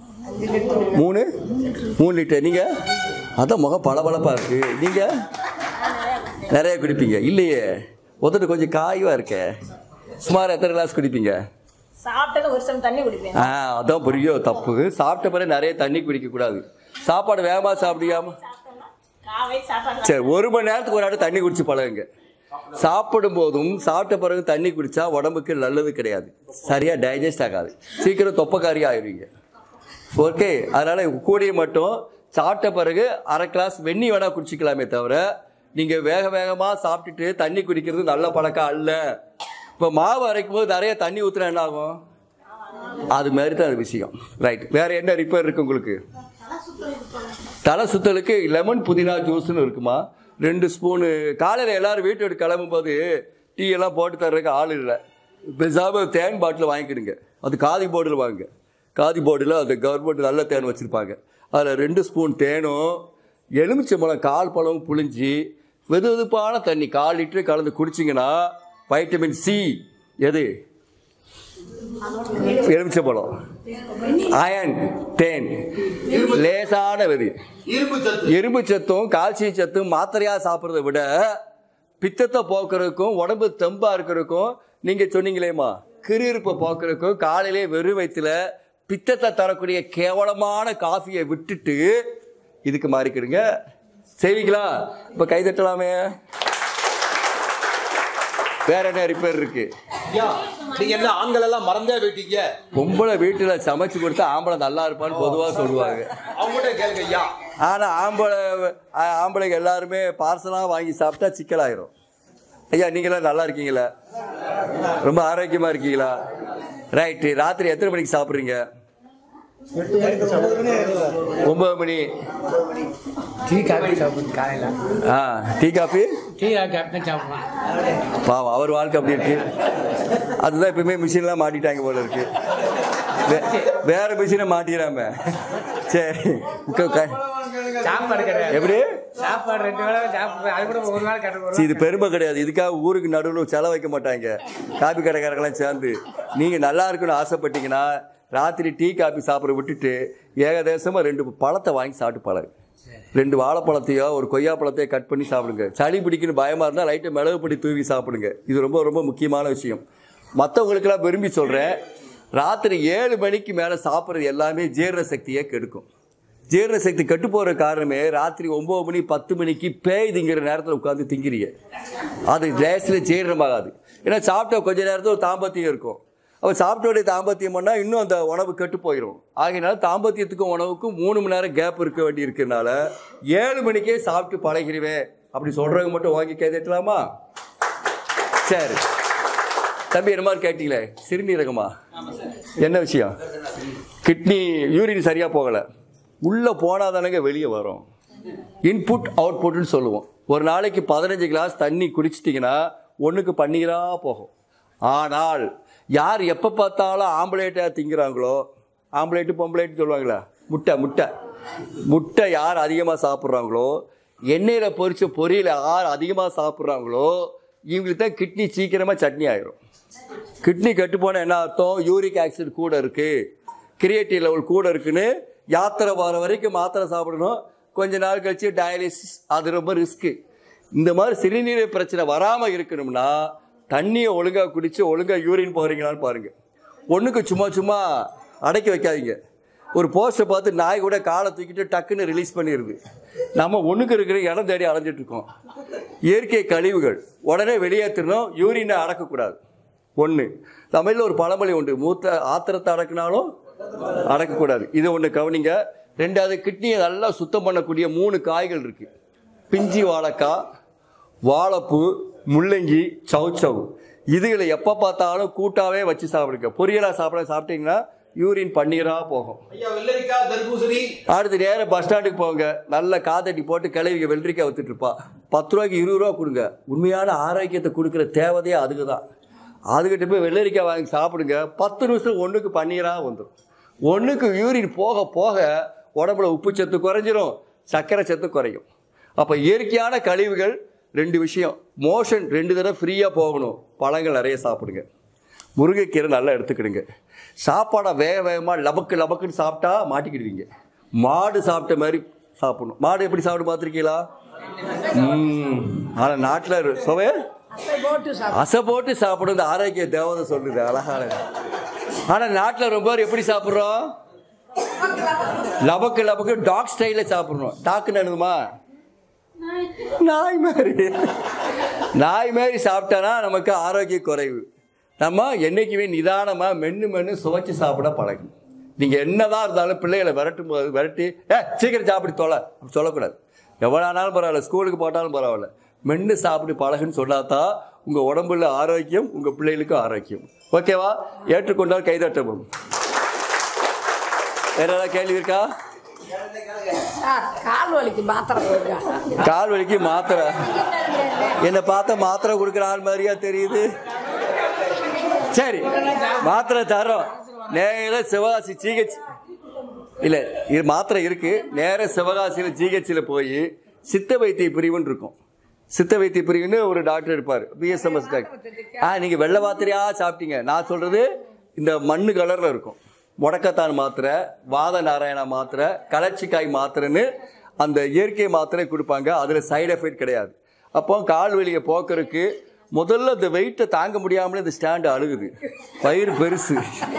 மூணு மூணு லிட்டர் நீங்கள் அதான் முகம் பளபளப்பாக இருக்கு நீங்கள் நிறைய குடிப்பீங்க இல்லையே ஒருத்தர் கொஞ்சம் காய்வாக இருக்கே சுமார் எத்தனை கிளாஸ் குடிப்பீங்க சாப்பிட்டேன்னு ஒரு சம் தண்ணி குடிப்பேன் ஆ அதான் பெரிய தப்பு சாப்பிட்ட பிறகு நிறைய தண்ணி குடிக்கக்கூடாது சாப்பாடு வேகமாக சாப்பிடியாம காவை சாப்பாடு சரி ஒரு மணி நேரத்துக்கு ஒரு நாள் தண்ணி குடிச்சு பழகுங்க சாப்பிடும் போதும் சாப்பிட்ட பிறகு தண்ணி குடிச்சா உடம்புக்கு நல்லது கிடையாது சரியா டைஜஸ்ட் ஆகாது சீக்கிரம் தொப்பக்காரி ஆயிடுவீங்க ஓகே அதனால கூடிய மட்டும் சாப்பிட்ட பிறகு அரை கிளாஸ் வெந்நி வேணா குடிச்சிக்கலாமே தவிர நீங்க வேக வேகமா சாப்பிட்டுட்டு தண்ணி குடிக்கிறது நல்ல பழக்கம் அல்ல இப்போ மாவு அரைக்கும் போது நிறைய தண்ணி ஊத்துனா என்ன ஆகும் அது மாதிரி தான் அது விஷயம் ரைட் வேற என்ன ரிப்பேர் இருக்கு உங்களுக்கு தலை சுத்தலுக்கு லெமன் புதினா ஜூஸ்னு இருக்குமா ரெண்டு ஸ்பூனு காலையில் எல்லாரும் வீட்டு விட்டு கிளம்பும்போது டீ எல்லாம் போட்டு தர்றதுக்கு ஆள் இல்லை பேசாம தேன் பாட்டில் வாங்கிக்கிடுங்க அது காதி போர்டில் வாங்க காதி போர்டில் அந்த கவர்மெண்ட் நல்ல தேன் வச்சுருப்பாங்க அதில் ரெண்டு ஸ்பூன் தேனும் எலுமிச்சம்பழம் கால் பழம் புளிஞ்சி வெது வெதுப்பான தண்ணி கால் லிட்டரு கலந்து குடிச்சிங்கன்னா வைட்டமின் சி எது எலுமிச்சம்பழம் அயன் தேன் லேசான வெது இரும்பு சத்து இரும்பு சத்தும் கால்சியம் சத்தும் மாத்திரையா சாப்பிட்றத விட பித்தத்தை போக்குறதுக்கும் உடம்பு தெம்பா இருக்கிறதுக்கும் நீங்க சொன்னீங்களேம்மா கிருப்பை போக்குறதுக்கும் காலையிலே வெறும் வயிற்றுல பித்தத்தை தரக்கூடிய கேவலமான காஃபியை விட்டுட்டு இதுக்கு மாறிக்கிடுங்க செய்வீங்களா இப்ப கை தட்டலாமே வேற என்ன ரிப்பேர் இருக்கு ஐயா நீங்க என்ன ஆண்கள் எல்லாம் மறந்தே போயிட்டீங்க பொம்பளை வீட்டுல சமைச்சு கொடுத்தா ஆம்பளை நல்லா இருப்பான்னு பொதுவா சொல்லுவாங்க அவங்ககிட்ட கேளுங்க ஐயா ஆனா ஆம்பளை ஆ- ஆம்பளைங்க எல்லாருமே பார்சலா வாங்கி சாப்பிட்டா சிக்கலாயிரும் ஐயா நீங்களாம் நல்லா இருக்கீங்களா ரொம்ப ஆரோக்கியமா இருக்கீங்களா ரைட்டு ராத்திரி எத்தனை மணிக்கு சாப்பிட்றீங்க ஒன்பது மணி டீ காஃபி சாப்பிடுங்க காலையில் ஆ டீ காஃபி டீ காஃபி தான் சாப்பிடுவேன் பாவம் அவர் வாழ்க்கை அப்படி இருக்கு அதுதான் எப்பவுமே மிஷின்லாம் மாட்டிட்டாங்க போல இருக்கு வே- வேற மிஷினை மாட்டிடாம சரி க- க- சாப்பாடு கிடையாது எப்படி சாப்பாடு ரெண்டு வேளை சாப்பிடுவேன் அது கூட ஒரு நாள் கட்டு சரி, இது பெருமை கிடையாது இதுக்காக ஊருக்கு நடுவில் செலவு வைக்க மாட்டாங்க காபி கடைக்காரங்களாம் சேர்ந்து நீங்க நல்லா இருக்கணும்னு ஆசைப்பட்டீங்கன்னா ராத்திரி டீ காபி சாப்பிட விட்டுட்டு ஏகதேசமா ரெண்டு பழத்தை வாங்கி சாப்பிட்டு பழகு ரெண்டு வாழைப்பழத்தையோ ஒரு கொய்யா பழத்தையோ கட் பண்ணி சாப்பிடுங்க சளி பிடிக்குன்னு பயமா இருந்தால் லைட்டை மிளகு பொடி தூவி சாப்பிடுங்க இது ரொம்ப ரொம்ப முக்கியமான விஷயம் மற்றவங்களுக்கெல்லாம் விரும்பி சொல்றேன் ராத்திரி ஏழு மணிக்கு மேலே சாப்பிட்றது எல்லாமே ஜீரண சக்தியை கெடுக்கும் ஜீரண சக்தி கெட்டு போகிற காரணமே ராத்திரி ஒம்பது மணி பத்து மணிக்கு பேய் திங்கிற நேரத்தில் உட்காந்து திங்கிறீங்க அது லேஸில் ஜீரணமாகாது ஏன்னா சாப்பிட்ட கொஞ்ச நேரத்தில் ஒரு தாம்பத்தியம் இருக்கும் அப்போ சாப்பிட்டோடைய தாம்பத்தியம் பண்ணால் இன்னும் அந்த உணவு கெட்டு போயிடும் ஆகையினால தாம்பத்தியத்துக்கும் உணவுக்கும் மூணு மணி நேரம் கேப் இருக்க வேண்டி இருக்கிறனால ஏழு மணிக்கே சாப்பிட்டு பழகிடுவேன் அப்படி சொல்கிறவங்க மட்டும் வாங்கி கேட்டுலாமா சரி தம்பி என்ன மாதிரி கேட்டீங்களே சிறுநீரகமா என்ன விஷயம் கிட்னி யூரின் சரியா போகல உள்ள போனாதானங்க வெளியே வரும் இன்புட் அவுட்புட்னு சொல்லுவோம் ஒரு நாளைக்கு பதினஞ்சு கிளாஸ் தண்ணி குடிச்சிட்டிங்கன்னா ஒன்றுக்கு பன்னீரா போகும் ஆனால் யார் எப்போ பார்த்தாலும் ஆம்பளேட்டாக திங்கிறாங்களோ ஆம்பளேட்டு பொம்பளேட்டு சொல்லுவாங்களா முட்டை முட்டை முட்டை யார் அதிகமாக சாப்பிட்றாங்களோ எண்ணெயில் பொரிச்ச பொரியலை யார் அதிகமாக சாப்பிட்றாங்களோ இவங்களுக்கு தான் கிட்னி சீக்கிரமாக சட்னி ஆயிரும் கிட்னி கெட்டு போனால் என்ன அர்த்தம் யூரிக் ஆசிட் கூட இருக்கு கிரியேட்டிவ் லெவல் கூட இருக்குன்னு யாத்திரை வர வரைக்கும் மாத்திரை சாப்பிடணும் கொஞ்ச நாள் கழிச்சு டயாலிசிஸ் அது ரொம்ப ரிஸ்க்கு இந்த மாதிரி சிறுநீரக பிரச்சனை வராமல் இருக்கணும்னா தண்ணியை ஒழுங்காக குடிச்சு ஒழுங்காக யூரின் போகிறீங்களான்னு பாருங்கள் ஒன்றுக்கு சும்மா சும்மா அடக்கி வைக்காதீங்க ஒரு போஸ்ட்டை பார்த்து நாய் கூட காலை தூக்கிட்டு டக்குன்னு ரிலீஸ் பண்ணிடுது நம்ம ஒன்றுக்கு இருக்கிற இடம் தேடி அலைஞ்சிட்டு இருக்கோம் இயற்கை கழிவுகள் உடனே வெளியேற்றணும் யூரினை அடக்கக்கூடாது ஒன்று தமிழில் ஒரு பழமொழி உண்டு மூத்த ஆத்திரத்தை அடக்கினாலும் அடக்கக்கூடாது இது ஒன்று கவனிங்க ரெண்டாவது கிட்னியை நல்லா சுத்தம் பண்ணக்கூடிய மூணு காய்கள் இருக்கு பிஞ்சி வாழைக்காய் வாழைப்பூ முள்ளங்கி சவுச்சவு இதுகளை எப்போ பார்த்தாலும் கூட்டாவே வச்சு சாப்பிடுங்க பொரியலாக சாப்பிட சாப்பிட்டீங்கன்னா யூரின் பன்னீராக போகும் ஐயா வெள்ளரிக்காய் தர்பூசணி அடுத்து நேரம் பஸ் ஸ்டாண்டுக்கு போங்க நல்ல காத்தட்டி போட்டு கிளவிங்க வெள்ளரிக்காய் வித்துட்டு இருப்பா பத்து ரூபாய்க்கு இருபது ரூபா கொடுங்க உண்மையான ஆரோக்கியத்தை கொடுக்குற தேவதையே அதுக்கு தான் அதுக்கிட்ட போய் வெள்ளரிக்காய் வாங்கி சாப்பிடுங்க பத்து நிமிஷம் ஒன்றுக்கு பன்னீராக வந்துடும் ஒன்றுக்கு யூரின் போக போக உடம்புல உப்பு சத்து குறைஞ்சிரும் சர்க்கரை சத்து குறையும் அப்போ இயற்கையான கழிவுகள் ரெண்டு விஷயம் மோஷன் ரெண்டு தடவை ஃப்ரீயாக போகணும் பழங்கள் நிறைய சாப்பிடுங்க முருங்கைக்கீரை நல்லா எடுத்துக்கிடுங்க சாப்பாடை வேக வேகமாக லபக்கு லபக்குன்னு சாப்பிட்டா மாட்டிக்கிடுவீங்க மாடு சாப்பிட்ட மாதிரி சாப்பிடணும் மாடு எப்படி சாப்பிட்டு பார்த்துருக்கீங்களா ம் ஆனால் நாட்டில் சுவை அசை போட்டு சாப்பிடும் இந்த ஆரோக்கிய தேவதை சொல்லுது அழகான ஆனால் நாட்டில் ரொம்ப பேர் எப்படி சாப்பிட்றோம் லபக்கு லபக்கு டாக் ஸ்டைலில் சாப்பிட்றோம் டாக்குன்னு எழுதுமா நாய் மாதிரி நாய் மாதிரி சாப்பிட்டோன்னா நமக்கு ஆரோக்கிய குறைவு நம்ம என்னைக்குமே நிதானமாக மென்று மென்று சுவைச்சு சாப்பிட பழகும் நீங்க என்னதான் இருந்தாலும் பிள்ளைகளை விரட்டும் போது விரட்டி ஏ சீக்கிரம் சாப்பிட்டு தொலை அப்படி சொல்லக்கூடாது எவ்வளோ ஆனாலும் பரவாயில்ல ஸ்கூலுக்கு போட்டாலும் பரவாயில்ல மென்று சாப்பிட்டு பழகுன்னு சொன்னாதான் உங்க உடம்புல ஆரோக்கியம் உங்க பிள்ளைகளுக்கும் ஆரோக்கியம் ஓகேவா ஏற்றுக்கொண்டால் கைதட்டவும் வேற ஏதாவது கேள்வி இருக்கா சார் கால் வலிக்கு மாத்திரை கொடுங்க கால் வலிக்கு மாத்திரை என்னை பார்த்தா மாத்திரை கொடுக்குற ஆள் மாதிரியா தெரியுது சரி மாத்திரை தரோம் நேர சிவகாசி ஜிஹெச் இல்ல இது மாத்திரை இருக்கு நேர சிவகாசியில் ஜிஹெச்சில் போய் சித்த வைத்திய பிரிவுன்னு இருக்கும் சித்த வைத்திய பிரிவுன்னு ஒரு டாக்டர் இருப்பார் பிஎஸ்எம்எஸ் டாக்டர் ஆ நீங்க வெள்ளை மாத்திரையா சாப்பிட்டீங்க நான் சொல்றது இந்த மண்ணு கலர்ல இருக்கும் முடக்கத்தான் மாத்திரை வாத நாராயணா மாத்திரை கலர்ச்சிக்காய் மாத்திரைன்னு அந்த இயற்கை மாத்திரை கொடுப்பாங்க அதில் சைடு எஃபெக்ட் கிடையாது அப்போ கால் வலியை போக்குறதுக்கு முதல்ல இந்த வெயிட்டை தாங்க முடியாமலே இந்த ஸ்டாண்டு அழுகுது வயிறு பெருசு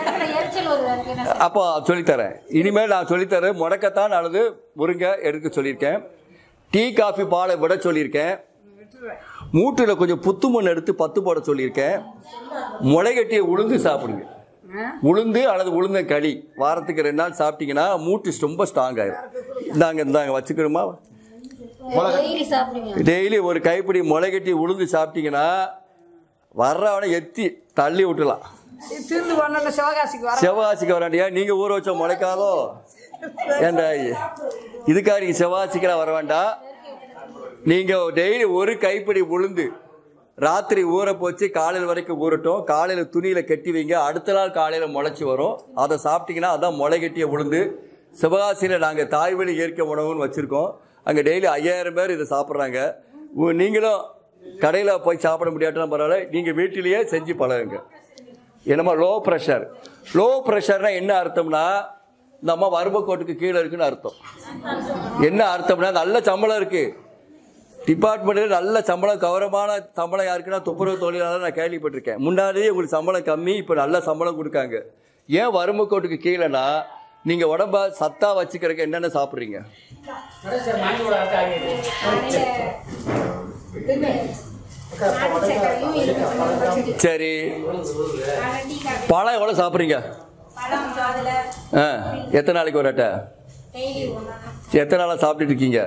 அப்போ சொல்லித்தரேன் இனிமேல் நான் சொல்லித்தரேன் முடக்கத்தான் அல்லது முருங்க எடுக்க சொல்லியிருக்கேன் டீ காஃபி பாலை விட சொல்லியிருக்கேன் மூட்டில் கொஞ்சம் புத்து மண் எடுத்து பத்து போட சொல்லியிருக்கேன் முளைகட்டிய உளுந்து சாப்பிடுங்க உளுந்து அல்லது உளுந்த களி வாரத்துக்கு ரெண்டு நாள் சாப்பிட்டீங்கன்னா மூட்டு ரொம்ப ஸ்ட்ராங் ஆயிரும் இந்தாங்க இந்தாங்க வச்சுக்கணுமா டெய்லி சாப்பிடுங்க டெய்லி ஒரு கைப்பிடி முளைகட்டி உளுந்து சாப்பிட்டீங்கன்னா வர்றவனை எத்தி தள்ளி விட்டுலாம் தீர்ந்து போன சிவகாசிக்கு வர சிவகாசிக்கு வராண்டியா நீங்க ஊற வச்ச முளைக்காதோ ஏண்டா இதுக்காக நீங்க சிவகாசிக்கெல்லாம் வர வேண்டாம் நீங்க டெய்லி ஒரு கைப்பிடி உளுந்து ராத்திரி ஊற போச்சு காலையில் வரைக்கும் ஊறட்டும் காலையில் துணியில் கட்டி வைங்க அடுத்த நாள் காலையில் முளைச்சி வரும் அதை சாப்பிட்டீங்கன்னா அதான் முளை கட்டிய உளுந்து சிவகாசியில் நாங்கள் தாய்வழி இயற்கை உணவுன்னு வச்சுருக்கோம் அங்கே டெய்லி ஐயாயிரம் பேர் இதை சாப்பிட்றாங்க உ- நீங்களும் கடையில் போய் சாப்பிட முடியாட்டாலும் பரவாயில்ல நீங்கள் வீட்டிலேயே செஞ்சு பழகுங்க என்னமோ லோ ப்ரெஷர் லோ ப்ரெஷர்னா என்ன அர்த்தம்னா இந்த அம்மா வறுமை கோட்டுக்கு கீழே இருக்குன்னு அர்த்தம் என்ன அர்த்தம்னா நல்ல சம்பளம் இருக்கு டிபார்ட்மெண்ட்டில் நல்ல சம்பளம் கௌரவமான சம்பளம் யாருக்குன்னா துப்புரவு தொழிலாளர் நான் கேள்விப்பட்டிருக்கேன் முன்னாடியே உங்களுக்கு சம்பளம் கம்மி இப்போ நல்ல சம்பளம் கொடுக்காங்க ஏன் வறுமை கோட்டுக்கு கீழேனா நீங்கள் உடம்ப சத்தா வச்சுக்கிறதுக்கு என்னென்ன சாப்பிட்றீங்க சரி பழம் எவ்வளோ சாப்பிட்றீங்க ஆ எத்தனை நாளைக்கு ஒரு அட்டை எத்தனை நாளாக சாப்பிட்டுட்டு இருக்கீங்க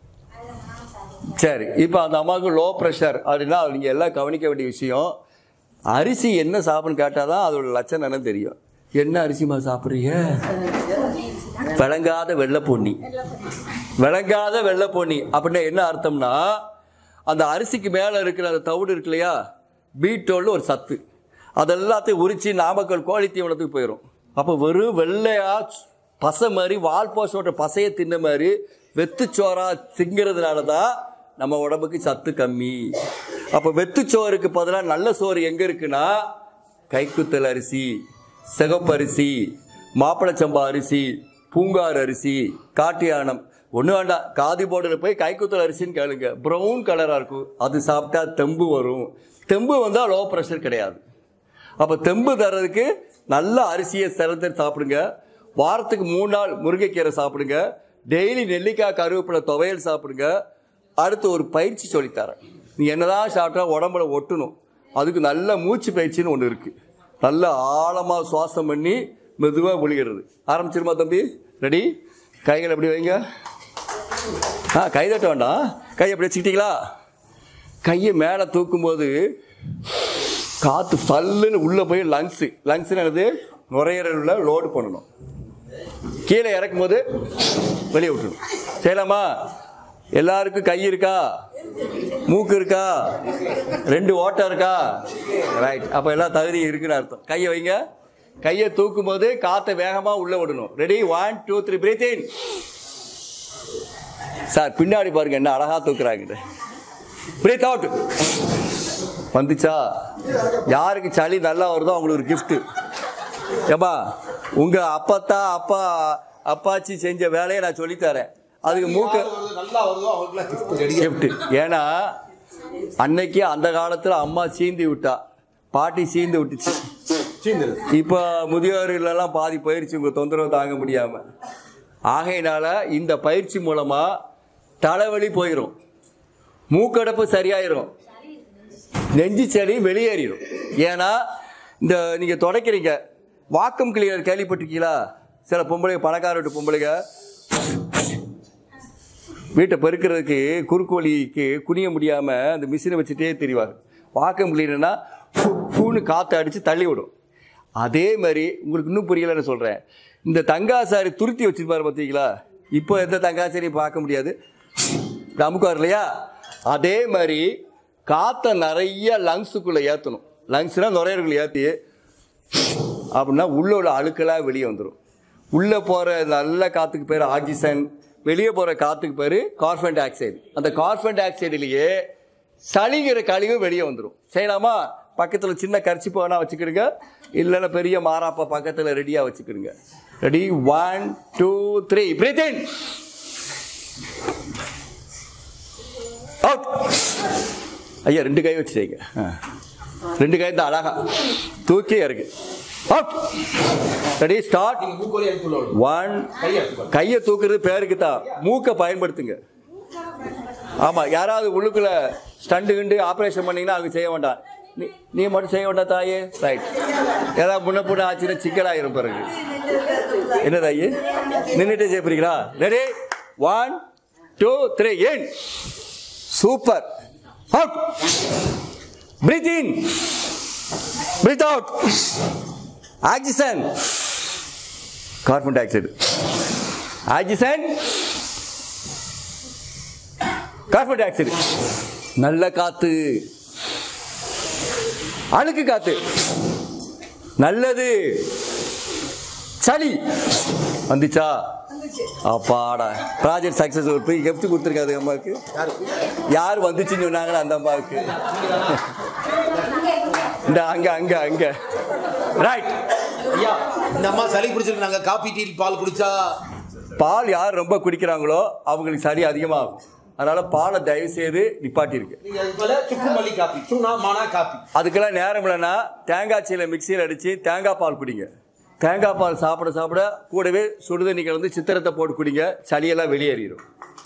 சரி இப்போ அந்த அம்மாவுக்கு லோ ப்ரெஷர் அப்படின்னா அது நீங்கள் எல்லாம் கவனிக்க வேண்டிய விஷயம் அரிசி என்ன சாப்பிடுன்னு கேட்டால் தான் அதோட லட்சணம் என்னன்னு தெரியும் என்ன அரிசிமா சாப்பிட்றீங்க விளங்காத வெள்ளை பொன்னி விளங்காத வெள்ளை பொன்னி அப்படின்னா என்ன அர்த்தம்னா அந்த அரிசிக்கு மேலே இருக்கிற அந்த தவிடு இருக்கு இல்லையா பீட்டோல்னு ஒரு சத்து அதெல்லாத்தையும் உரிச்சு நாமக்கல் கோழி தீவனத்துக்கு போயிடும் அப்போ வெறும் வெள்ளையா பசை மாதிரி வால் போசோட பசையை தின்ன மாதிரி வெத்துச்சோறா திங்கிறதுனால தான் நம்ம உடம்புக்கு சத்து கம்மி அப்போ வெத்துச்சோறுக்கு பதிலாக நல்ல சோறு எங்கே இருக்குன்னா கைக்குத்தல் அரிசி சிகப்பரிசி மாப்பிளச்சம்பா அரிசி பூங்கார் அரிசி காட்டு யானம் ஒன்றும் வேண்டாம் காதி போர்டில் போய் கைக்குத்தல் அரிசின்னு கேளுங்க ப்ரௌன் கலராக இருக்கும் அது சாப்பிட்டா தெம்பு வரும் தெம்பு வந்தால் லோ ப்ரெஷர் கிடையாது அப்போ தெம்பு தர்றதுக்கு நல்ல அரிசியை சிறந்து சாப்பிடுங்க வாரத்துக்கு மூணு நாள் முருங்கைக்கீரை சாப்பிடுங்க டெய்லி நெல்லிக்காய் கருவேப்பிலை துவையல் சாப்பிடுங்க அடுத்து ஒரு பயிற்சி சொல்லித்தரேன் நீ என்னதான் சாப்பிட்டா உடம்புல ஒட்டணும் அதுக்கு நல்ல மூச்சு பயிற்சின்னு ஒன்று இருக்குது நல்ல ஆழமாக சுவாசம் பண்ணி மெதுவாக ஒழிகிறது ஆரம்பிச்சிருமா தம்பி ரெடி கைகள் எப்படி வைங்க ஆ கை தட்ட வேண்டாம் கையை எப்படி வச்சுக்கிட்டீங்களா கையை மேலே தூக்கும்போது காற்று சல்லுன்னு உள்ளே போய் லங்ஸு லங்ஸ் என்னது நுரையீரலில் லோடு பண்ணணும் கீழே இறக்கும்போது வெளியே விட்டுணும் செய்யலாமா எல்லாருக்கும் கை இருக்கா மூக்கு இருக்கா ரெண்டு ஓட்டம் இருக்கா ரைட் அப்போ எல்லாம் தகுதி இருக்குன்னு அர்த்தம் கையை வைங்க கையை தூக்கும் போது காற்றை வேகமாக உள்ளே விடணும் ready one two three breathe in sir பின்னாடி பாருங்க என்ன அழகா தூக்குறாங்க பிரீத் அவுட் வந்துச்சா யாருக்கு சளி நல்லா வருதோ அவங்களுக்கு ஒரு gift ஏப்பா உங்க அப்பத்தா அப்பா அப்பாச்சி செஞ்ச வேலையை நான் சொல்லித்தரேன் அதுக்கு மூக்க நல்லா வருதோ அவங்களுக்குலாம் gift ready. gift ஏன்னா அன்னைக்கு அந்த காலத்துல அம்மா சீந்தி விட்டா பாட்டி சீந்து விட்டுச்சு சீந்துரு. இப்போ முதியோர்களெல்லாம் பாதி போயிருச்சு உங்க தொந்தரவு தாங்க முடியாம ஆகையினால இந்த பயிற்சி மூலமா தலைவலி போயிடும் மூக்கடைப்பு சரியாயிரும் நெஞ்சு சளி வெளியேறிடும் ஏன்னா இந்த நீங்க தொடக்கிறீங்க வாக்கம் கிளியர் கேள்விப்பட்டிருக்கீங்களா சில பொம்பளைங்க பணக்கார வீட்டு பொம்பளைங்க வீட்டை பெருக்கிறதுக்கு குறுக்கு வழிக்கு குனிய முடியாமல் அந்த மிஷினை வச்சுட்டே தெரிவாங்க பார்க்க முடியலன்னா ஃபூன்னு காற்று அடித்து தள்ளி விடும் அதே மாதிரி உங்களுக்கு இன்னும் புரியலைன்னு சொல்கிறேன் இந்த தங்காசாரி துருத்தி வச்சிருப்பாரு பார்த்தீங்களா இப்போ எந்த தங்காசாரியும் பார்க்க முடியாது அமுக்கார் இல்லையா அதே மாதிரி காற்றை நிறைய லங்ஸுக்குள்ளே ஏற்றணும் லங்ஸ்னால் நுரையீரலுக்குள்ள ஏற்றி அப்படின்னா உள்ள உள்ள அழுக்கெல்லாம் வெளியே வந்துடும் உள்ளே போகிற நல்ல காற்றுக்கு பேர் ஆக்சிஜன் வெளியே போகிற காற்றுக்கு பேர் கார்பன் டை ஆக்சைடு அந்த கார்பன் டை ஆக்சைடுலேயே சளிங்கிற கழிவு வெளியே வந்துடும் செய்யலாமா பக்கத்தில் சின்ன கரிச்சி வேணா வச்சுக்கிடுங்க இல்லைன்னா பெரிய மாறாப்பா பக்கத்தில் ரெடியாக வச்சுக்கிடுங்க ready one two three breathe in out ஐயா ரெண்டு கை வச்சு செய்யுங்க ஆ. ரெண்டு கை தான் அழகா தூக்கி இருக்கு அவுட் ரெடி ஸ்டார்ட் நீங்க மூக்கு வழியா எடுத்து விடணும். ஒன் கையை எடுத்துக்கோ. கையை தூக்குறது பேருக்கு தான் மூக்கை பயன்படுத்துங்க ஆமா யாராவது உள்ளுக்குள்ள ஸ்டண்டு கிண்டு ஆப்ரேஷன் பண்ணீங்கன்னா அவங்க செய்ய வேண்டாம் நீ நீ மட்டும் செய்ய வேண்டாம் தாயே ரைட் ஏதாவது முன்ன புண்ண ஆச்சுன்னா சிக்கலாயிரும் பிறகு என்ன தாயி நின்றுட்டே செய்ய போறீங்களா ரெடி ஒன் டூ த்ரீ ஏன் super out breathe in breathe out oxygen carbon dioxide oxygen carbon dioxide நல்ல காத்து அழுக்கு காத்து நல்லது சளி வந்துச்சா அப்பாடா ப்ராஜெக்ட் சக்சஸ் ஒரு போய் கிஃப்ட் கொடுத்துருக்காது அம்மாவுக்கு யார் வந்துச்சுன்னு சொன்னாங்களோ அந்த அம்மாவுக்கு இந்த அங்க அங்க அங்க ரைட் ஐயா இந்த அம்மா சளி பிடிச்சிருக்கு நாங்க காபி டீ பால் குடிச்சா பால் யார் ரொம்ப குடிக்கிறாங்களோ அவங்களுக்கு சளி அதிகமாகும் அதனால பாலை தயவு செய்து நிப்பாட்டியிருக்கு நீங்க அது போல சுக்கு மல்லி காப்பி சுண்ணா மானா காப்பி அதுக்கெல்லாம் நேரம் இல்லைன்னா தேங்காய் சீலை மிக்சியில் அடித்து தேங்காய் பால் குடிங்க தேங்காய் பால் சாப்பிட சாப்பிட கூடவே சுடுதண்ணி கலந்து சித்திரத்தை போட்டு குடிங்க சளியெல்லாம் வெளியேறிடும்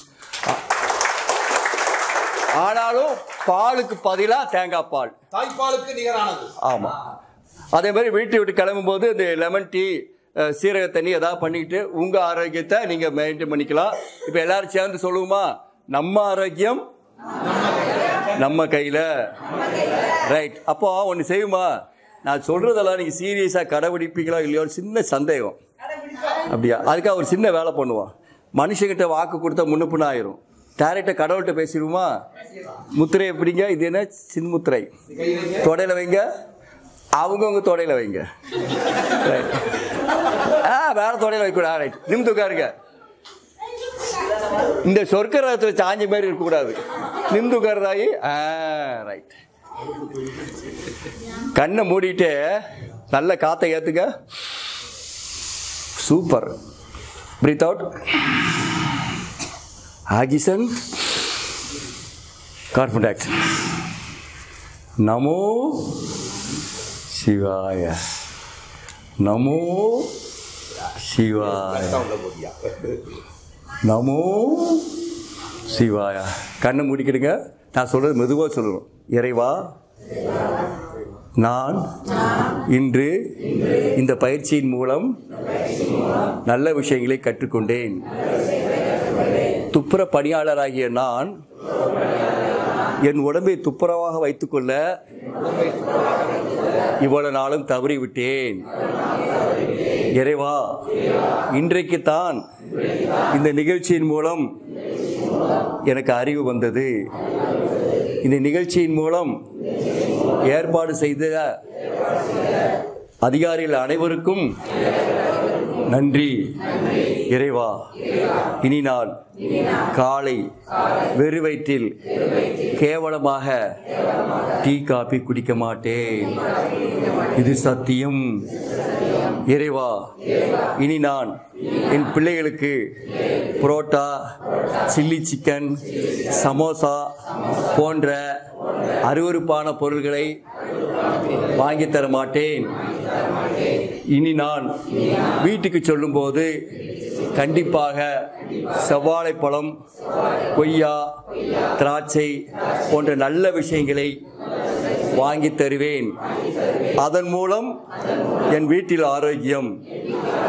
ஆனாலும் பாலுக்கு பதிலாக தேங்காய் பால் தாய்ப்பாலுக்கு நிகரானது ஆமாம் அதே மாதிரி வீட்டை விட்டு கிளம்பும்போது இந்த லெமன் டீ அஹ், சீரக தண்ணி ஏதாவது பண்ணிக்கிட்டு உங்கள் ஆரோக்கியத்தை நீங்கள் மெயின்டைன் பண்ணிக்கலாம் இப்போ எல்லாரும் சேர்ந்து சொல்லுவோமா நம்ம ஆரோக்கியம் நம்ம கையில் ரைட் அப்போ ஒன்று செய்யுமா நான் சொல்கிறதெல்லாம் நீங்கள் சீரியஸாக கடைபிடிப்பீங்களா இல்லையோ ஒரு சின்ன சந்தேகம் அப்படியா அதுக்காக ஒரு சின்ன வேலை பண்ணுவோம் மனுஷங்கிட்ட வாக்கு கொடுத்தா முன்னுப்புன்னு ஆயிரும் டேரக்டாக கடவுள்கிட்ட பேசிடுவோமா முத்திரை எப்படிங்க இது என்ன சின்முத்திரை தொடையில் வைங்க அவங்கவுங்க தொடையில் வைங்க Right. ஆ வேற தொடையில் வைக்கூடாது ரைட் நிமிந்து உட்காருங்க இந்த சொர்க்க ரகத்தில் சாஞ்ச மாதிரி இருக்கக்கூடாது நிமிந்து உட்காருதாயி ஆ ரைட் கண்ணை மூடிட்டு நல்ல காற்றை ஏற்றுங்க super breathe out oxygen carbon டை நமோ சிவாய நமோ சிவாய நமோ சிவாய கண்ணை மூடிக்கிடுங்க நான் சொல்றது மெதுவாக சொல்லணும் இறைவா நான் இன்று இந்த பயிற்சியின் மூலம் நல்ல விஷயங்களை கற்றுக்கொண்டேன் துப்புர பணியாளராகிய நான் என் உடம்பை துப்புரவாக வைத்துக்கொள்ள இவ்வளவு நாளும் தவறிவிட்டேன் இறைவா இன்றைக்குத்தான் இந்த நிகழ்ச்சியின் மூலம் எனக்கு அறிவு வந்தது இந்த நிகழ்ச்சியின் மூலம் ஏற்பாடு செய்த அதிகாரிகள் அனைவருக்கும் நன்றி இறைவா இனி நான் காலை வெறு வயிற்றில் கேவலமாக டீ காபி குடிக்க மாட்டேன் இது சத்தியம் இறைவா இனி நான் என் பிள்ளைகளுக்கு புரோட்டா சில்லி சிக்கன் சமோசா போன்ற அருவருப்பான பொருள்களை வாங்கி தர மாட்டேன் இனி நான் வீட்டுக்கு சொல்லும்போது கண்டிப்பாக செவ்வாழைப்பழம் கொய்யா திராட்சை போன்ற நல்ல விஷயங்களை வாங்கி தருவேன் அதன் மூலம் என் வீட்டில் ஆரோக்கியம்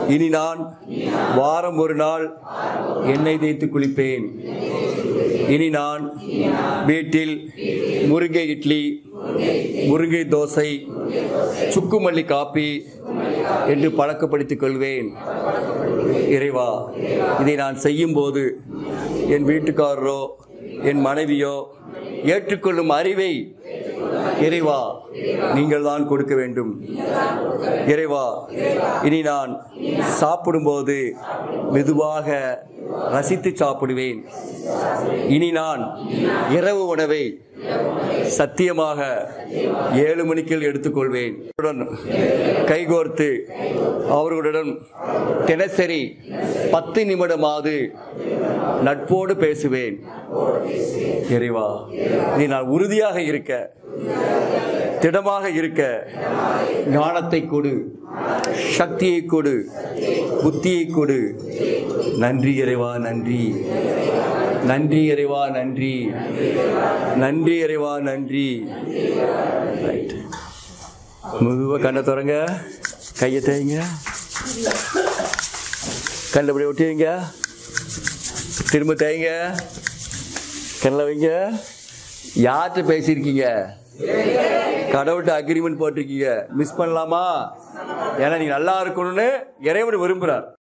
இனி நான் வாரம் ஒரு நாள் எண்ணெய் தேய்த்து குளிப்பேன் இனி நான் வீட்டில் முருங்கை இட்லி முருங்கை தோசை சுக்குமல்லி காப்பி என்று பழக்கப்படுத்திக் கொள்வேன் இறைவா இதை நான் செய்யும்போது என் வீட்டுக்காரரோ என் மனைவியோ ஏற்றுக்கொள்ளும் அறிவை இறைவா நீங்கள் தான் கொடுக்க வேண்டும் இறைவா இனி நான் சாப்பிடும்போது மெதுவாக ரசித்து சாப்பிடுவேன் இனி நான் இரவு உணவை சத்தியமாக ஏழு மணிக்கு எடுத்துக்கொள்வேன் அவருடன் கைகோர்த்து அவர்களுடன் தினசரி பத்து நிமிடமாவது நட்போடு பேசுவேன் இறைவா நீ நான் உறுதியாக இருக்க திடமாக இருக்க ஞானத்தை கொடு சக்தியை கொடு புத்தியை கொடு நன்றி இறைவா நன்றி நன்றி இறைவா நன்றி நன்றி இறைவா நன்றி ரைட் மெதுவாக கண்ணை திறங்க கையை தேய்ங்க கண்ணில் இப்படி ஒட்டிங்க திரும்ப தேய்ங்க கண்ணில் வைங்க யார்கிட்ட பேசியிருக்கீங்க கடவுள்கிட்ட அக்ரிமெண்ட் போட்டிருக்கீங்க மிஸ் பண்ணலாமா ஏன்னா நீ நல்லா இருக்கணும்னு இறைவன் விரும்புகிறார்